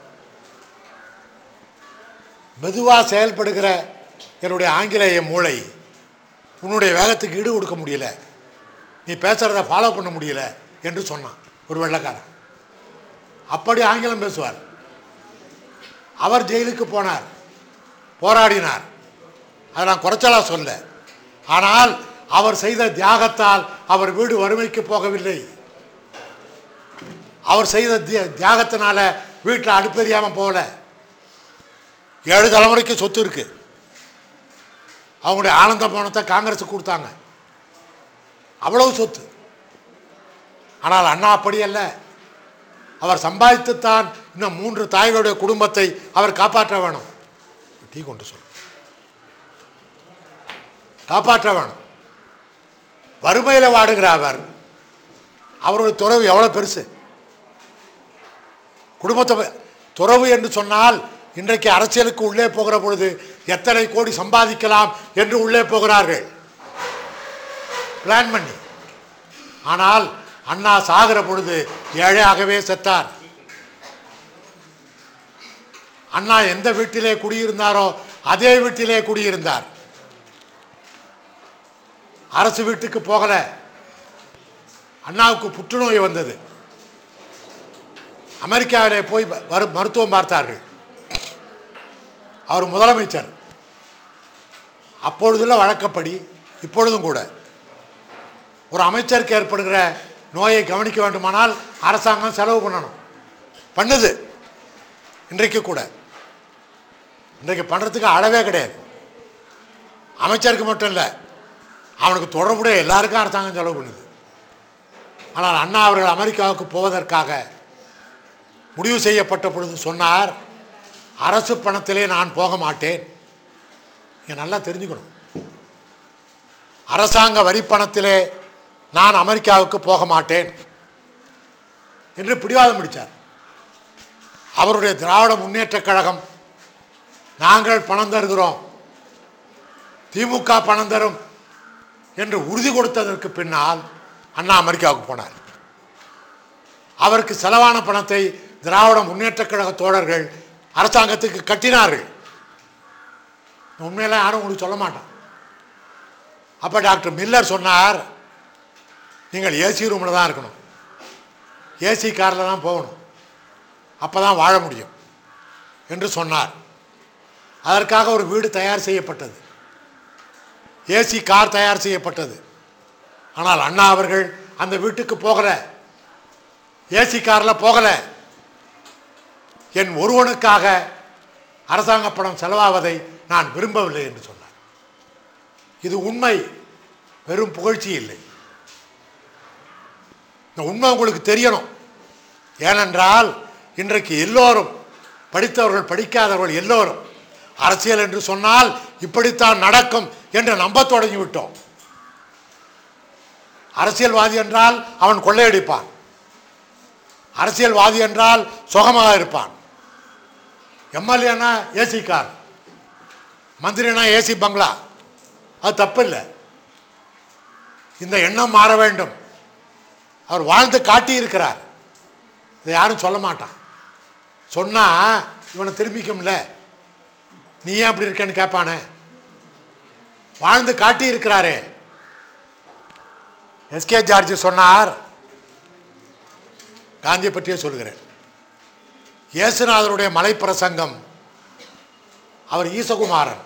மெதுவாக செயல்படுகிற என்னுடைய ஆங்கிலேய மூளை உன்னுடைய வேகத்துக்கு ஈடு கொடுக்க முடியல நீ பேசுகிறத ஃபாலோ பண்ண முடியல என்று சொன்னான் ஒரு வெள்ளக்காரன் அப்படி ஆங்கிலம் பேசுவார் அவர் ஜெயிலுக்கு போனார் போராடினார் அதை நான் குறைச்சலா சொல்ல ஆனால் அவர் செய்த தியாகத்தால் அவர் வீடு வறுமைக்கு போகவில்லை அவர் செய்த தியா- தியாகத்தினால வீட்டில் அடுப்பெரியாமல் போகல ஏழு தலைமுறைக்கு சொத்து இருக்கு அவங்களுடைய ஆனந்த பணத்தை காங்கிரஸுக்கு கொடுத்தாங்க அவ்வளவு சொத்து ஆனால் அண்ணா அப்படி அல்ல அவர் சம்பாதித்துத்தான் இன்னும் மூன்று தாய்களுடைய குடும்பத்தை அவர் காப்பாற்ற வேணும் டீ கொண்டு சொல் காப்பாற்ற வேணும் வறுமையில் வாடுகிற அவர் அவருடைய துறவு எவ்வளோ பெருசு குடும்பத்தை ப- துறவு என்று சொன்னால் இன்றைக்கு அரசியலுக்கு உள்ளே போகிற பொழுது எத்தனை கோடி சம்பாதிக்கலாம் என்று உள்ளே போகிறார்கள் பிளான் பண்ணி ஆனால் அண்ணா சாகிற பொழுது ஏழையாகவே செத்தார் அண்ணா எந்த வீட்டிலே குடியிருந்தாரோ அதே வீட்டிலே குடியிருந்தார் அரசு வீட்டுக்கு போகல அண்ணாவுக்கு புற்றுநோய் வந்தது அமெரிக்காவிலே போய் வ- வரு மருத்துவம் பார்த்தார்கள் அவர் முதலமைச்சர் அப்பொழுதுள்ள வழக்கப்படி இப்பொழுதும் கூட ஒரு அமைச்சருக்கு ஏற்படுகிற நோயை கவனிக்க வேண்டுமானால் அரசாங்கம் செலவு பண்ணணும் பண்ணுது இன்றைக்கு கூட இன்றைக்கு பண்ணுறதுக்கு அளவே கிடையாது அமைச்சருக்கு மட்டும் இல்லை அவனுக்கு தொடர்புடைய எல்லாருக்கும் அரசாங்கம் செலவு பண்ணுது ஆனால் அண்ணா அவர்கள் அமெரிக்காவுக்கு போவதற்காக முடிவு செய்யப்பட்ட பொழுது சொன்னார் அரசு பணத்திலே நான் போக மாட்டேன் நீங்கள் நல்லா தெரிஞ்சுக்கணும் அரசாங்க வரி பணத்திலே நான் அமெரிக்காவுக்கு போக மாட்டேன் என்று பிடிவாதம் பிடித்தார் அவருடைய திராவிட முன்னேற்றக் கழகம் நாங்கள் பணம் தருகிறோம் திமுக பணம் தரும் என்று உறுதி கொடுத்ததற்கு பின்னால் அண்ணா அமெரிக்காவுக்கு போனார் அவருக்கு செலவான பணத்தை திராவிட முன்னேற்றக் கழக தோழர்கள் அரசாங்கத்துக்கு கட்டினார்கள் உண்மையெல்லாம் யாரும் உங்களுக்கு சொல்ல மாட்டான் அப்போ டாக்டர் மில்லர் சொன்னார் நீங்கள் ஏசி ரூமில் தான் இருக்கணும் ஏசி காரில் தான் போகணும் அப்போ தான் வாழ முடியும் என்று சொன்னார் அதற்காக ஒரு வீடு தயார் செய்யப்பட்டது ஏசி கார் தயார் செய்யப்பட்டது ஆனால் அண்ணா அவர்கள் அந்த வீட்டுக்கு போகல ஏசி காரில் போகல என் ஒருவனுக்காக அரசாங்க பணம் செலவாவதை நான் விரும்பவில்லை என்று சொன்னார் இது உண்மை வெறும் புகழ்ச்சி இல்லை இந்த உண்மை உங்களுக்கு தெரியணும் ஏனென்றால் இன்றைக்கு எல்லோரும் படித்தவர்கள் படிக்காதவர்கள் எல்லோரும் அரசியல் என்று சொன்னால் இப்படித்தான் நடக்கும் என்று நம்பத் தொடங்கி விட்டோம் அரசியல்வாதி என்றால் அவன் கொள்ளையடிப்பான் அரசியல்வாதி என்றால் சுகமாக இருப்பான் எம்எல்ஏனா ஏசி கார் மந்திரினா ஏசி பங்களா அது தப்பு இல்லை இந்த எண்ணம் மாற வேண்டும் அவர் வாழ்ந்து காட்டியிருக்கிறார் இதை யாரும் சொல்ல மாட்டான் சொன்னா இவனை திரும்பிக்கும்ல நீ ஏன் அப்படி இருக்கேன்னு கேட்பானே வாழ்ந்து காட்டியிருக்கிறாரே எஸ்கே ஜார்ஜ் சொன்னார் காந்தியை பற்றியே சொல்கிறேன் இயேசுநாதருடைய மலைப்பிரசங்கம் அவர் ஈசகுமாரன்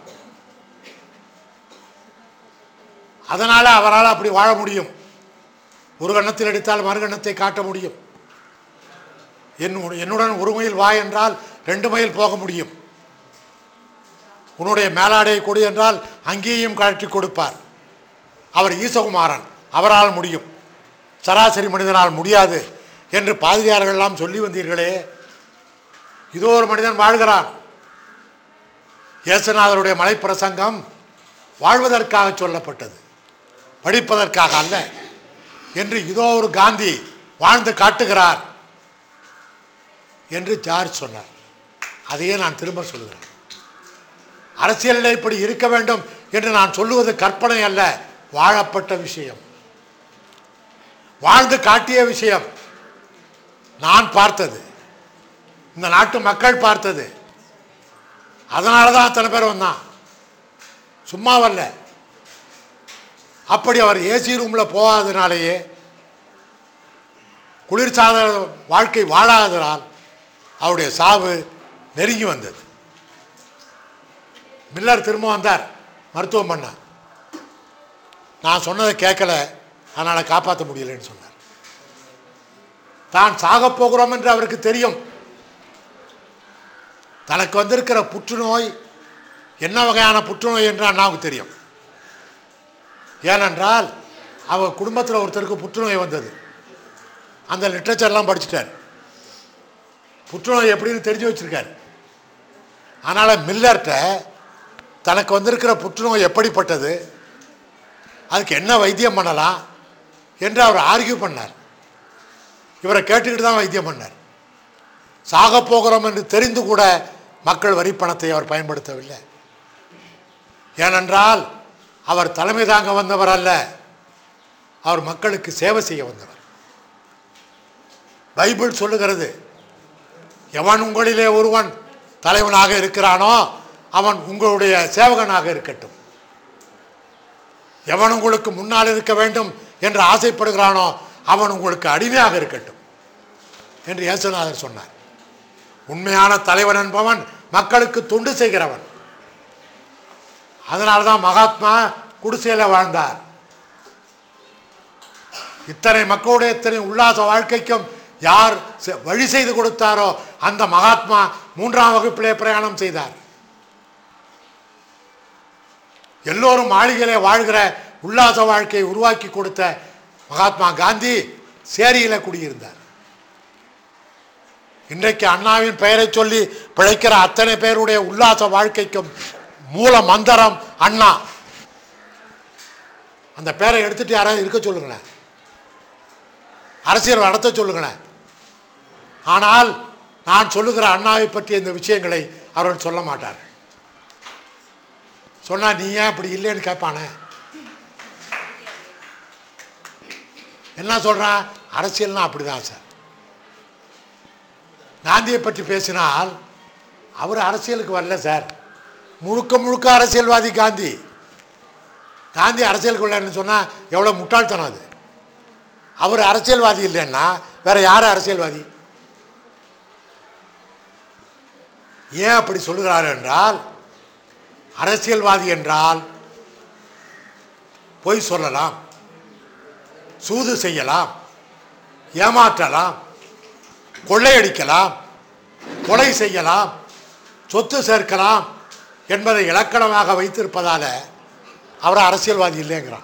அதனால அவரால் அப்படி வாழ முடியும் ஒரு கண்ணத்தில் எடுத்தால் மறுகண்ணத்தை காட்ட முடியும் என் என்னுடன் ஒரு மைல் வா என்றால் ரெண்டு மைல் போக முடியும் உன்னுடைய மேலாடையை கொடு என்றால் அங்கேயும் கழற்றி கொடுப்பார் அவர் ஈசகுமாரன் அவரால் முடியும் சராசரி மனிதனால் முடியாது என்று பாதிரியார்கள் எல்லாம் சொல்லி வந்தீர்களே இதோ ஒரு மனிதன் வாழ்கிறான் இயேசுநாதருடைய மலைப்பிரசங்கம் வாழ்வதற்காக சொல்லப்பட்டது படிப்பதற்காக அல்ல என்று இதோ ஒரு காந்தி வாழ்ந்து காட்டுகிறார் என்று ஜார்ஜ் சொன்னார் அதையே நான் திரும்ப சொல்கிறேன் அரசியலில் இப்படி இருக்க வேண்டும் என்று நான் சொல்லுவது கற்பனை அல்ல வாழப்பட்ட விஷயம் வாழ்ந்து காட்டிய விஷயம் நான் பார்த்தது இந்த நாட்டு மக்கள் பார்த்தது அதனால தான் அத்தனை பேர் வந்தான் சும்மா வரல அப்படி அவர் ஏசி ரூமில் போகாதனாலேயே குளிர்சாதன வாழ்க்கை வாழாததால் அவருடைய சாவு நெருங்கி வந்தது மில்லர் திரும்ப வந்தார் மருத்துவம் பண்ண நான் சொன்னதை கேட்கல அதனால் காப்பாற்ற முடியலைன்னு சொன்னார் தான் சாகப் போகிறோம் என்று அவருக்கு தெரியும் தனக்கு வந்திருக்கிற புற்றுநோய் என்ன வகையான புற்றுநோய் என்று அண்ணாவுக்கு தெரியும் ஏனென்றால் அவர் குடும்பத்தில் ஒருத்தருக்கு புற்றுநோய் வந்தது அந்த லிட்ரேச்சர்லாம் படிச்சிட்டார் புற்றுநோய் எப்படின்னு தெரிஞ்சு வச்சிருக்கார் அதனால் மில்லர்கிட்ட தனக்கு வந்திருக்கிற புற்றுநோய் எப்படிப்பட்டது அதுக்கு என்ன வைத்தியம் பண்ணலாம் என்று அவர் ஆர்கியூ பண்ணார் இவரை கேட்டுக்கிட்டு தான் வைத்தியம் பண்ணார் சாக போகிறோம் என்று தெரிந்து கூட மக்கள் வரி பணத்தை அவர் பயன்படுத்தவில்லை ஏனென்றால் அவர் தலைமை தாங்க வந்தவர் அல்ல அவர் மக்களுக்கு சேவை செய்ய வந்தவர் பைபிள் சொல்லுகிறது எவன் உங்களிலே ஒருவன் தலைவனாக இருக்கிறானோ அவன் உங்களுடைய சேவகனாக இருக்கட்டும் எவன் உங்களுக்கு முன்னால் இருக்க வேண்டும் என்று ஆசைப்படுகிறானோ அவன் உங்களுக்கு அடிமையாக இருக்கட்டும் என்று இயேசுநாதர் சொன்னார் உண்மையான தலைவன் என்பவன் மக்களுக்கு தொண்டு செய்கிறவன் அதனால தான் மகாத்மா குடிசையில் வாழ்ந்தார் இத்தனை மக்களுடைய இத்தனை உல்லாச வாழ்க்கைக்கும் யார் செ- வழி செய்து கொடுத்தாரோ அந்த மகாத்மா மூன்றாம் வகுப்பிலே பிரயாணம் செய்தார் எல்லோரும் மாளிகையிலே வாழ்கிற உல்லாச வாழ்க்கையை உருவாக்கி கொடுத்த மகாத்மா காந்தி சேரியில் குடியிருந்தார் இன்றைக்கு அண்ணாவின் பெயரை சொல்லி பிழைக்கிற அத்தனை பேருடைய உல்லாச வாழ்க்கைக்கும் மூல மந்திரம் அண்ணா அந்த பேரை எடுத்துட்டு யாராவது இருக்க சொல்லுங்களேன் அரசியல் நடத்த சொல்லுங்களேன் ஆனால் நான் சொல்லுகிற அண்ணாவை பற்றிய இந்த விஷயங்களை அவர்கள் சொல்ல மாட்டார்கள் சொன்னா நீ ஏன் அப்படி இல்லைன்னு கேட்பானே என்ன சொல்றான் அரசியல்னா அப்படிதான் சார் காந்தியை பற்றி பேசினால் அவர் அரசியலுக்கு வரல சார் முழுக்க முழுக்க அரசியல்வாதி காந்தி காந்தி அரசியலுக்கு வரலன்னு சொன்னால் எவ்வளோ முட்டாள்தனம் அது அவர் அரசியல்வாதி இல்லைன்னா வேற யார் அரசியல்வாதி ஏன் அப்படி சொல்லுகிறார் என்றால் அரசியல்வாதி என்றால் பொய் சொல்லலாம் சூது செய்யலாம் ஏமாற்றலாம் கொள்ளையடிக்கலாம் கொலை செய்யலாம் சொத்து சேர்க்கலாம் என்பதை இலக்கணமாக வைத்திருப்பதால அவர் அரசியல்வாதி இல்லைங்கிறான்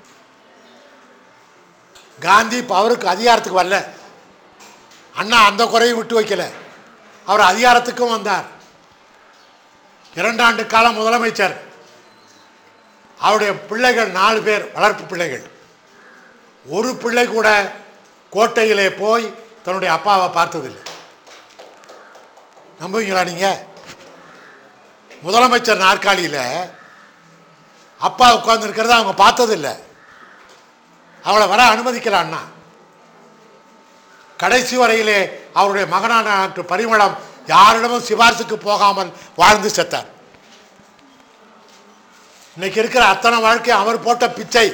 காந்தி இப்போ அவருக்கு அதிகாரத்துக்கு வரல அண்ணா அந்த குறையும் விட்டு வைக்கல அவர் அதிகாரத்துக்கும் வந்தார் இரண்டாண்டு காலம் முதலமைச்சர் அவருடைய பிள்ளைகள் நாலு பேர் வளர்ப்பு பிள்ளைகள் ஒரு பிள்ளை கூட கோட்டையிலே போய் தன்னுடைய அப்பாவை பார்த்ததில்லை நம்புவீங்களா நீங்க முதலமைச்சர் நாற்காலியில் அப்பா உட்கார்ந்துருக்கிறத அவங்க பார்த்ததில்லை அவளை வர அனுமதிக்கல அண்ணா கடைசி வரையிலே அவருடைய மகனான டாக்டர் பரிமளம் யாரிடமும் சிபாரிசுக்கு போகாமல் வாழ்ந்து செத்தார் இன்னைக்கு இருக்கிற அத்தனை வாழ்க்கை அவர் போட்ட பிச்சை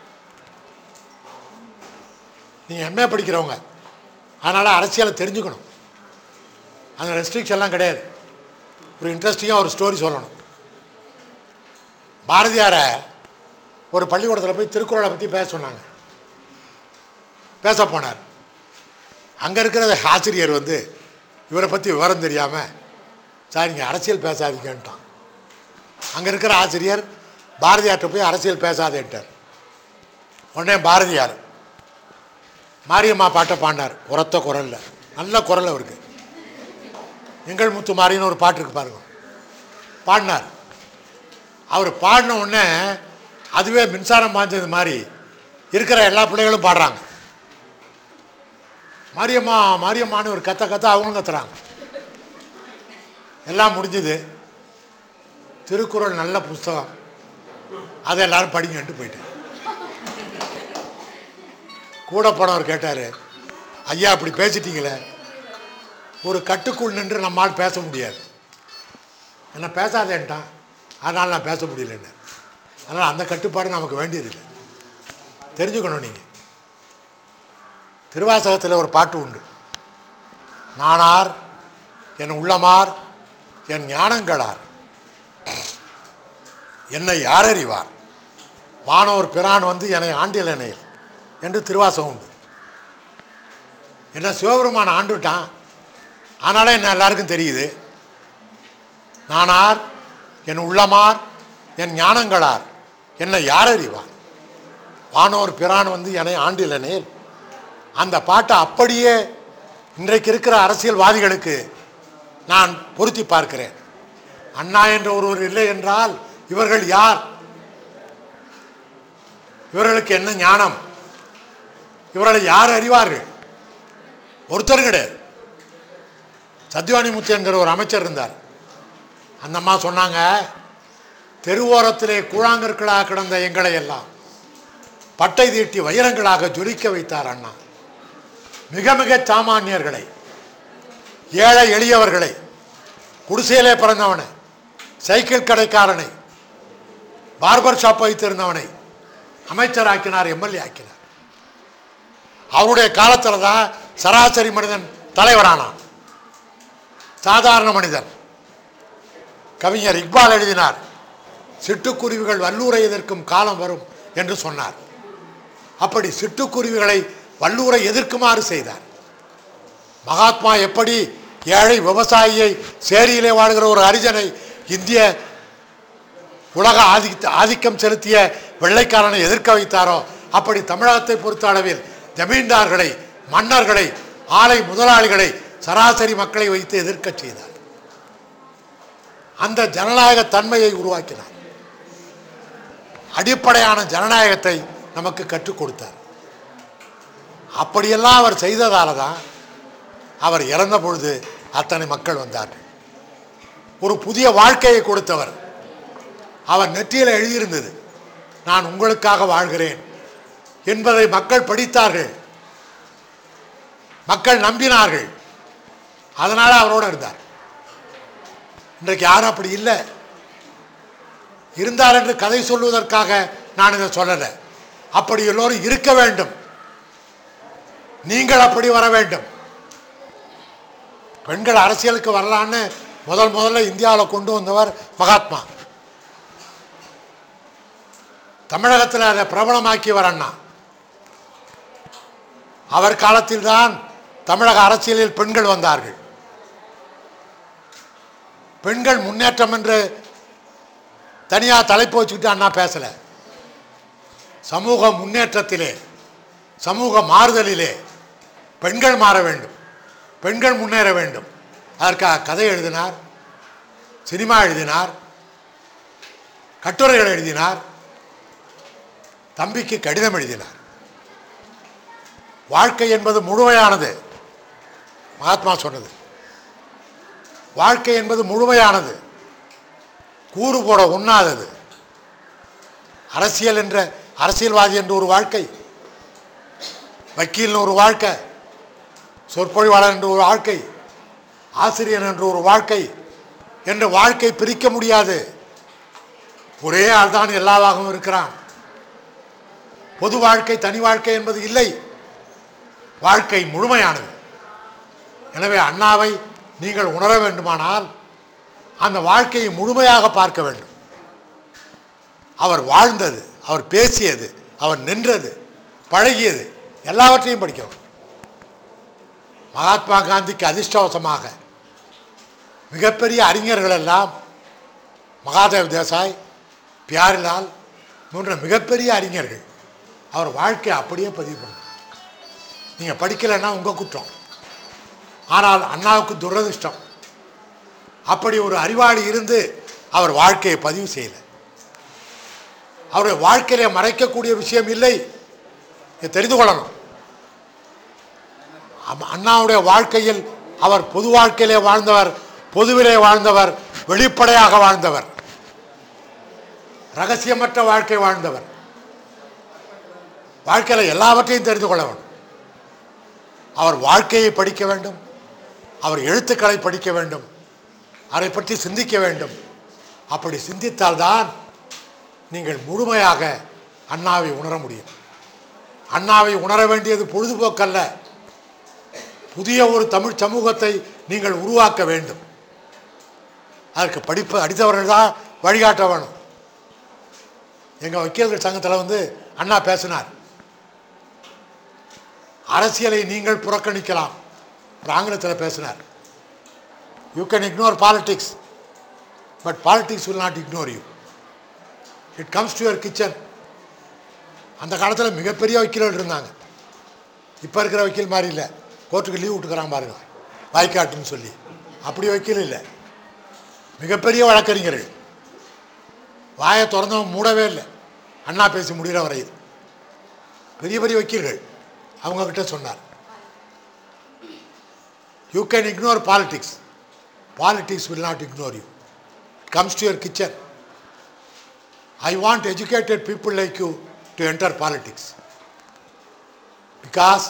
நீங்க எம்ஏ படிக்கிறவங்க அதனால அரசியலை தெரிஞ்சுக்கணும் அந்த ரெஸ்ட்ரிக்ஷன்லாம் கிடையாது ஒரு இன்ட்ரெஸ்டிங்காக ஒரு ஸ்டோரி சொல்லணும் பாரதியாரை ஒரு பள்ளிக்கூடத்தில் போய் திருக்குறளை பற்றி பேச சொன்னாங்க பேச போனார் அங்கே இருக்கிற ஆசிரியர் வந்து இவரை பற்றி விவரம் தெரியாமல் சார் நீங்கள் அரசியல் பேசாதீங்கன்ட்டான் அங்கே இருக்கிற ஆசிரியர் பாரதியார்ட்ட போய் அரசியல் பேசாதேன்ட்டார் உடனே பாரதியார் மாரியம்மா பாட்டை பாடினார் உரத்த குரல்ல நல்ல குரல் அவருக்கு எங்கள் முத்து மாரின்னு ஒரு பாட்டு இருக்கு பாருங்க பாடினார் அவர் பாடின உடனே அதுவே மின்சாரம் பாய்ஞ்சது மாதிரி இருக்கிற எல்லா பிள்ளைகளும் பாடுறாங்க மாரியம்மா மாரியம்மான்னு ஒரு கத்த கத்த அவங்களும் கத்துறாங்க எல்லாம் முடிஞ்சது திருக்குறள் நல்ல புஸ்தகம் அதை எல்லாரும் படிங்கன்ட்டு போயிட்டேன் கூட போனவர் கேட்டார் ஐயா அப்படி பேசிட்டீங்களே ஒரு கட்டுக்குள் நின்று நம்மால் பேச முடியாது என்ன பேசாதேன்ட்டான் அதனால் நான் பேச முடியலன்னு அதனால் அந்த கட்டுப்பாடு நமக்கு வேண்டியதில்லை தெரிஞ்சுக்கணும் நீங்கள் திருவாசகத்தில் ஒரு பாட்டு உண்டு நானார் என் உள்ளமார் என் ஞானங்களார் என்னை யார் அறிவார் வானோர் பிரான் வந்து என்னை ஆண்டிலனே என்று திருவாசகம் உண்டு என்ன சிவபெருமான் ஆண்டுட்டான் ஆனாலே என்ன எல்லாருக்கும் தெரியுது நானார் என் உள்ளமார் என் ஞானங்களார் என்னை யார் அறிவார் வானோர் பிரான் வந்து என்னை ஆண்டிலனேல் அந்த பாட்டை அப்படியே இன்றைக்கு இருக்கிற அரசியல்வாதிகளுக்கு நான் பொருத்தி பார்க்கிறேன் அண்ணா என்ற ஒருவர் இல்லை என்றால் இவர்கள் யார் இவர்களுக்கு என்ன ஞானம் இவர்களை யார் அறிவார்கள் ஒருத்தர் கிடையாது சத்யவாணி முத்து என்கிற ஒரு அமைச்சர் இருந்தார் அந்த அம்மா சொன்னாங்க தெருவோரத்திலே கூழாங்கற்களாக கிடந்த எங்களை எல்லாம் பட்டை தீட்டி வைரங்களாக ஜொலிக்க வைத்தார் அண்ணா மிக மிக சாமானியர்களை ஏழை எளியவர்களை குடிசையிலே பிறந்தவனை சைக்கிள் கடைக்காரனை பார்பர் ஷாப் வைத்திருந்தவனை அமைச்சராக்கினார் எம்எல்ஏ ஆக்கினார் அவருடைய காலத்தில் தான் சராசரி மனிதன் தலைவரானான் சாதாரண மனிதன் கவிஞர் இக்பால் எழுதினார் சிட்டுக்குருவிகள் வல்லூரை எதிர்க்கும் காலம் வரும் என்று சொன்னார் அப்படி சிட்டுக்குருவிகளை வல்லூரை எதிர்க்குமாறு செய்தார் மகாத்மா எப்படி ஏழை விவசாயியை சேரியிலே வாழ்கிற ஒரு ஹரிஜனை இந்திய உலக ஆதிக்க ஆதிக்கம் செலுத்திய வெள்ளைக்காரனை எதிர்க்க வைத்தாரோ அப்படி தமிழகத்தை பொறுத்த அளவில் ஜமீன்தார்களை மன்னர்களை ஆலை முதலாளிகளை சராசரி மக்களை வைத்து எதிர்க்கச் செய்தார் அந்த ஜனநாயக தன்மையை உருவாக்கினார் அடிப்படையான ஜனநாயகத்தை நமக்கு கற்றுக் கொடுத்தார் அப்படியெல்லாம் அவர் செய்ததால தான் அவர் இறந்த பொழுது அத்தனை மக்கள் வந்தார்கள் ஒரு புதிய வாழ்க்கையை கொடுத்தவர் அவர் நெற்றியில் எழுதியிருந்தது நான் உங்களுக்காக வாழ்கிறேன் என்பதை மக்கள் படித்தார்கள் மக்கள் நம்பினார்கள் அதனால அவரோடு இருந்தார் இன்றைக்கு யாரும் அப்படி இல்லை இருந்தார் என்று கதை சொல்வதற்காக நான் இதை சொல்லலை அப்படி எல்லோரும் இருக்க வேண்டும் நீங்கள் அப்படி வர வேண்டும் பெண்கள் அரசியலுக்கு வரலான்னு முதல் முதல்ல இந்தியாவில் கொண்டு வந்தவர் மகாத்மா தமிழகத்தில் அதை பிரபலமாக்கியவர் அண்ணா அவர் காலத்தில்தான் தமிழக அரசியலில் பெண்கள் வந்தார்கள் பெண்கள் முன்னேற்றம் என்று தனியாக தலைப்பு வச்சுக்கிட்டு அண்ணா பேசலை சமூக முன்னேற்றத்திலே சமூக மாறுதலிலே பெண்கள் மாற வேண்டும் பெண்கள் முன்னேற வேண்டும் அதற்காக கதை எழுதினார் சினிமா எழுதினார் கட்டுரைகள் எழுதினார் தம்பிக்கு கடிதம் எழுதினார் வாழ்க்கை என்பது முழுமையானது மகாத்மா சொன்னது வாழ்க்கை என்பது முழுமையானது கூறு போட உண்ணாதது அரசியல் என்ற அரசியல்வாதி என்ற ஒரு வாழ்க்கை வக்கீல்னு ஒரு வாழ்க்கை சொற்பொழிவாளர் என்ற ஒரு வாழ்க்கை ஆசிரியர் என்ற ஒரு வாழ்க்கை என்ற வாழ்க்கை பிரிக்க முடியாது ஒரே ஆள் தான் எல்லாவாகவும் இருக்கிறான் பொது வாழ்க்கை தனி வாழ்க்கை என்பது இல்லை வாழ்க்கை முழுமையானது எனவே அண்ணாவை நீங்கள் உணர வேண்டுமானால் அந்த வாழ்க்கையை முழுமையாக பார்க்க வேண்டும் அவர் வாழ்ந்தது அவர் பேசியது அவர் நின்றது பழகியது எல்லாவற்றையும் படிக்கணும் மகாத்மா காந்திக்கு அதிர்ஷ்டவசமாக மிகப்பெரிய அறிஞர்கள் எல்லாம் மகாதேவ் தேசாய் பியாரிலால் போன்ற மிகப்பெரிய அறிஞர்கள் அவர் வாழ்க்கையை அப்படியே பதிவு பண்ணார் நீங்கள் படிக்கலைன்னா உங்கள் குற்றம் ஆனால் அண்ணாவுக்கு துரதிர்ஷ்டம் அப்படி ஒரு அறிவாளி இருந்து அவர் வாழ்க்கையை பதிவு செய்யலை அவருடைய வாழ்க்கையில மறைக்கக்கூடிய விஷயம் இல்லை இதை தெரிந்து கொள்ளணும் அம்ம- அண்ணாவுடைய வாழ்க்கையில் அவர் பொது வாழ்க்கையிலே வாழ்ந்தவர் பொதுவிலே வாழ்ந்தவர் வெளிப்படையாக வாழ்ந்தவர் ரகசியமற்ற வாழ்க்கை வாழ்ந்தவர் வாழ்க்கையில் எல்லாவற்றையும் தெரிந்து கொள்ள வேண்டும் அவர் வாழ்க்கையை படிக்க வேண்டும் அவர் எழுத்துக்களை படிக்க வேண்டும் அவரை பற்றி சிந்திக்க வேண்டும் அப்படி சிந்தித்தால்தான் நீங்கள் முழுமையாக அண்ணாவை உணர முடியும் அண்ணாவை உணர வேண்டியது பொழுதுபோக்கல்ல புதிய ஒரு தமிழ் சமூகத்தை நீங்கள் உருவாக்க வேண்டும் அதற்கு படிப்பு அடித்தவர்கள் தான் வழிகாட்ட வேணும் எங்கள் வக்கீல்கள் சங்கத்தில் வந்து அண்ணா பேசினார் அரசியலை நீங்கள் புறக்கணிக்கலாம் ஒரு ஆங்கிலத்தில் பேசினார் you can ignore politics but politics will not ignore you it comes to your kitchen அந்த காலத்தில் மிகப்பெரிய வக்கீல்கள் இருந்தாங்க இப்போ இருக்கிற வக்கீல் மாதிரி இல்லை கோர்ட்டுக்கு லீவ் விட்டுக்கிறான் பாருங்க வாய்க்காட்டுன்னு சொல்லி அப்படி வக்கீல் இல்லை மிகப்பெரிய வழக்கறிஞர்கள் வாயை திறந்தவன் மூடவே இல்லை அண்ணா பேசி முடிகிற வரையில் பெரிய பெரிய வக்கீல்கள் அவங்கக்கிட்ட சொன்னார் you can ignore politics politics will not ignore you comes to your kitchen I want educated people like you to enter politics. Because,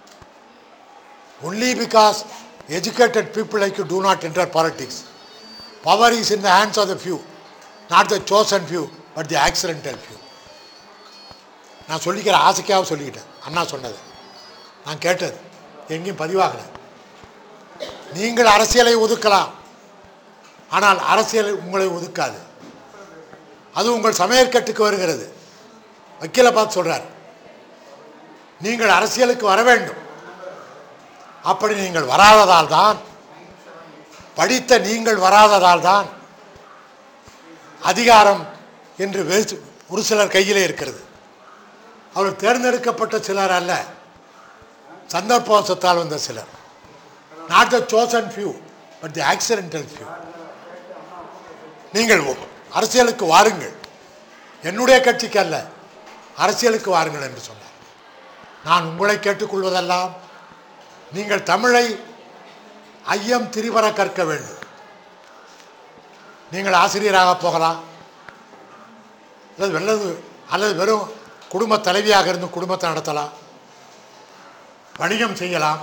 only because educated people like you do not enter politics. Power is in the hands of the few, not the chosen few, but the accidental few. நான் சொல்லிக்கிற ஆசைக்காக சொல்லிக்கிட்டேன் அண்ணா சொன்னது நான் கேட்டது எங்கேயும் பதிவாகலை நீங்கள் அரசியலை ஒதுக்கலாம் ஆனால் அரசியல் உங்களை ஒதுக்காது அது உங்கள் சமையற்கட்டுக்கு வருகிறது வக்கீலை பார்த்து சொல்றார் நீங்கள் அரசியலுக்கு வர வேண்டும் அப்படி நீங்கள் வராததால் தான் படித்த நீங்கள் வராததால் தான் அதிகாரம் என்று வேறு ஒரு சிலர் கையிலே இருக்கிறது அவர் தேர்ந்தெடுக்கப்பட்ட சிலர் அல்ல சந்தர்ப்பவசத்தால் வந்த சிலர் not the chosen few but the accidental few நீங்கள் அரசியலுக்கு வாருங்கள் என்னுடைய கட்சிக்கு அல்ல அரசியலுக்கு வாருங்கள் என்று சொன்னார் நான் உங்களை கேட்டுக்கொள்வதெல்லாம் நீங்கள் தமிழை ஐயம் திரிவர கற்க வேண்டும் நீங்கள் ஆசிரியராக போகலாம் அல்லது வெள்ளது அல்லது வெறும் குடும்ப தலைவியாக இருந்து குடும்பத்தை நடத்தலாம் வணிகம் செய்யலாம்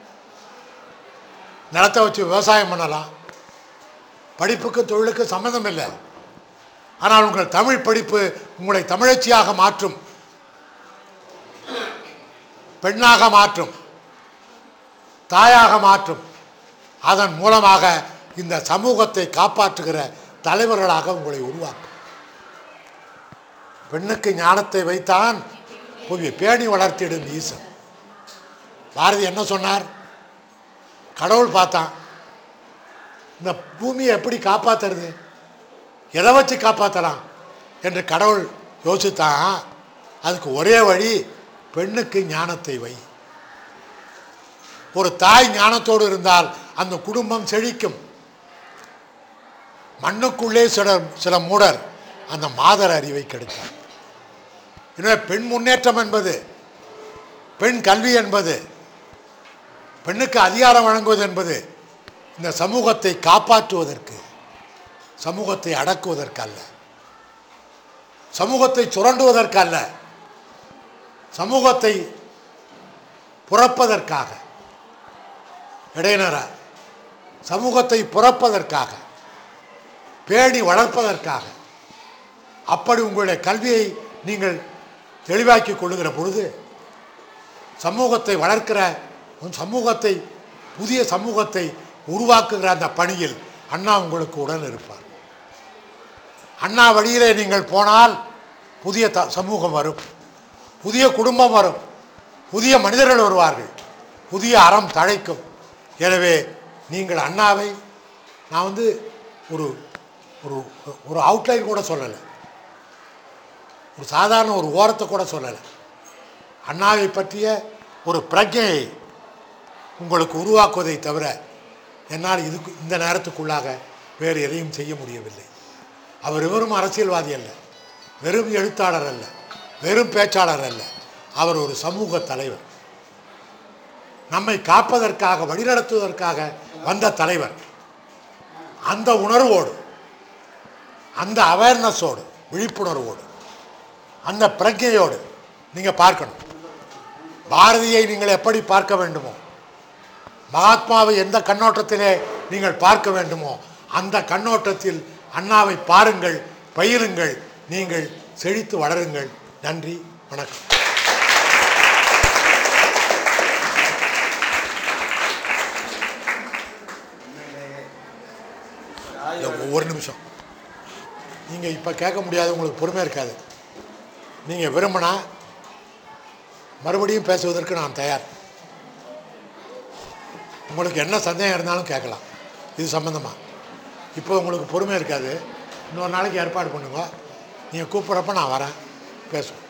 நிலத்தை வச்சு விவசாயம் பண்ணலாம் படிப்புக்கு தொழிலுக்கு சம்மந்தம் இல்லை ஆனால் உங்கள் தமிழ் படிப்பு உங்களை தமிழச்சியாக மாற்றும் பெண்ணாக மாற்றும் தாயாக மாற்றும் அதன் மூலமாக இந்த சமூகத்தை காப்பாற்றுகிற தலைவர்களாக உங்களை உருவாக்கும் பெண்ணுக்கு ஞானத்தை வைத்தான் புவி பேணி வளர்த்திடும் ஈசன் பாரதி என்ன சொன்னார் கடவுள் பார்த்தான் இந்த பூமியை எப்படி காப்பாத்துறது எதை வச்சு காப்பாற்றலாம் என்று கடவுள் யோசித்தான் அதுக்கு ஒரே வழி பெண்ணுக்கு ஞானத்தை வை ஒரு தாய் ஞானத்தோடு இருந்தால் அந்த குடும்பம் செழிக்கும் மண்ணுக்குள்ளே சில சில மூடர் அந்த மாதர் அறிவை கெடுத்தார் எனவே பெண் முன்னேற்றம் என்பது பெண் கல்வி என்பது பெண்ணுக்கு அதிகாரம் வழங்குவது என்பது இந்த சமூகத்தை காப்பாற்றுவதற்கு சமூகத்தை அடக்குவதற்கு அல்ல சமூகத்தை சுரண்டுவதற்கு அல்ல சமூகத்தை புறப்பதற்காக இடையினர சமூகத்தை புறப்பதற்காக பேணி வளர்ப்பதற்காக அப்படி உங்களுடைய கல்வியை நீங்கள் தெளிவாக்கி கொள்ளுகிற பொழுது சமூகத்தை வளர்க்கிற உன் சமூகத்தை புதிய சமூகத்தை உருவாக்குகிற அந்த பணியில் அண்ணா உங்களுக்கு உடன் இருப்பார் அண்ணா வழியிலே நீங்கள் போனால் புதிய த சமூகம் வரும் புதிய குடும்பம் வரும் புதிய மனிதர்கள் வருவார்கள் புதிய அறம் தழைக்கும் எனவே நீங்கள் அண்ணாவை நான் வந்து ஒரு ஒரு ஒரு அவுட்லைன் கூட சொல்லலை ஒரு சாதாரண ஒரு ஓரத்தை கூட சொல்லலை அண்ணாவை பற்றிய ஒரு பிரஜையை உங்களுக்கு உருவாக்குவதை தவிர என்னால் இதுக்கு இந்த நேரத்துக்குள்ளாக வேறு எதையும் செய்ய முடியவில்லை அவர் வெறும் அரசியல்வாதி அல்ல வெறும் எழுத்தாளர் அல்ல வெறும் பேச்சாளர் அல்ல அவர் ஒரு சமூக தலைவர் நம்மை காப்பதற்காக வழிநடத்துவதற்காக வந்த தலைவர் அந்த உணர்வோடு அந்த அவேர்னஸோடு விழிப்புணர்வோடு அந்த பிரஜையோடு நீங்கள் பார்க்கணும் பாரதியை நீங்கள் எப்படி பார்க்க வேண்டுமோ மகாத்மாவை எந்த கண்ணோட்டத்திலே நீங்கள் பார்க்க வேண்டுமோ அந்த கண்ணோட்டத்தில் அண்ணாவை பாருங்கள் பயிலுங்கள் நீங்கள் செழித்து வளருங்கள் நன்றி வணக்கம் இல்ல, ஒரு நிமிஷம் நீங்கள் இப்போ கேட்க முடியாது உங்களுக்கு பொறுமை இருக்காது நீங்கள் விரும்பினா மறுபடியும் பேசுவதற்கு நான் தயார் உங்களுக்கு என்ன சந்தேகம் இருந்தாலும் கேட்கலாம் இது சம்மந்தமாக இப்போ உங்களுக்கு பொறுமை இருக்காது இன்னொரு நாளைக்கு ஏற்பாடு பண்ணுங்க நீங்கள் கூப்பிட்றப்ப நான் வரேன் பேசுவோம்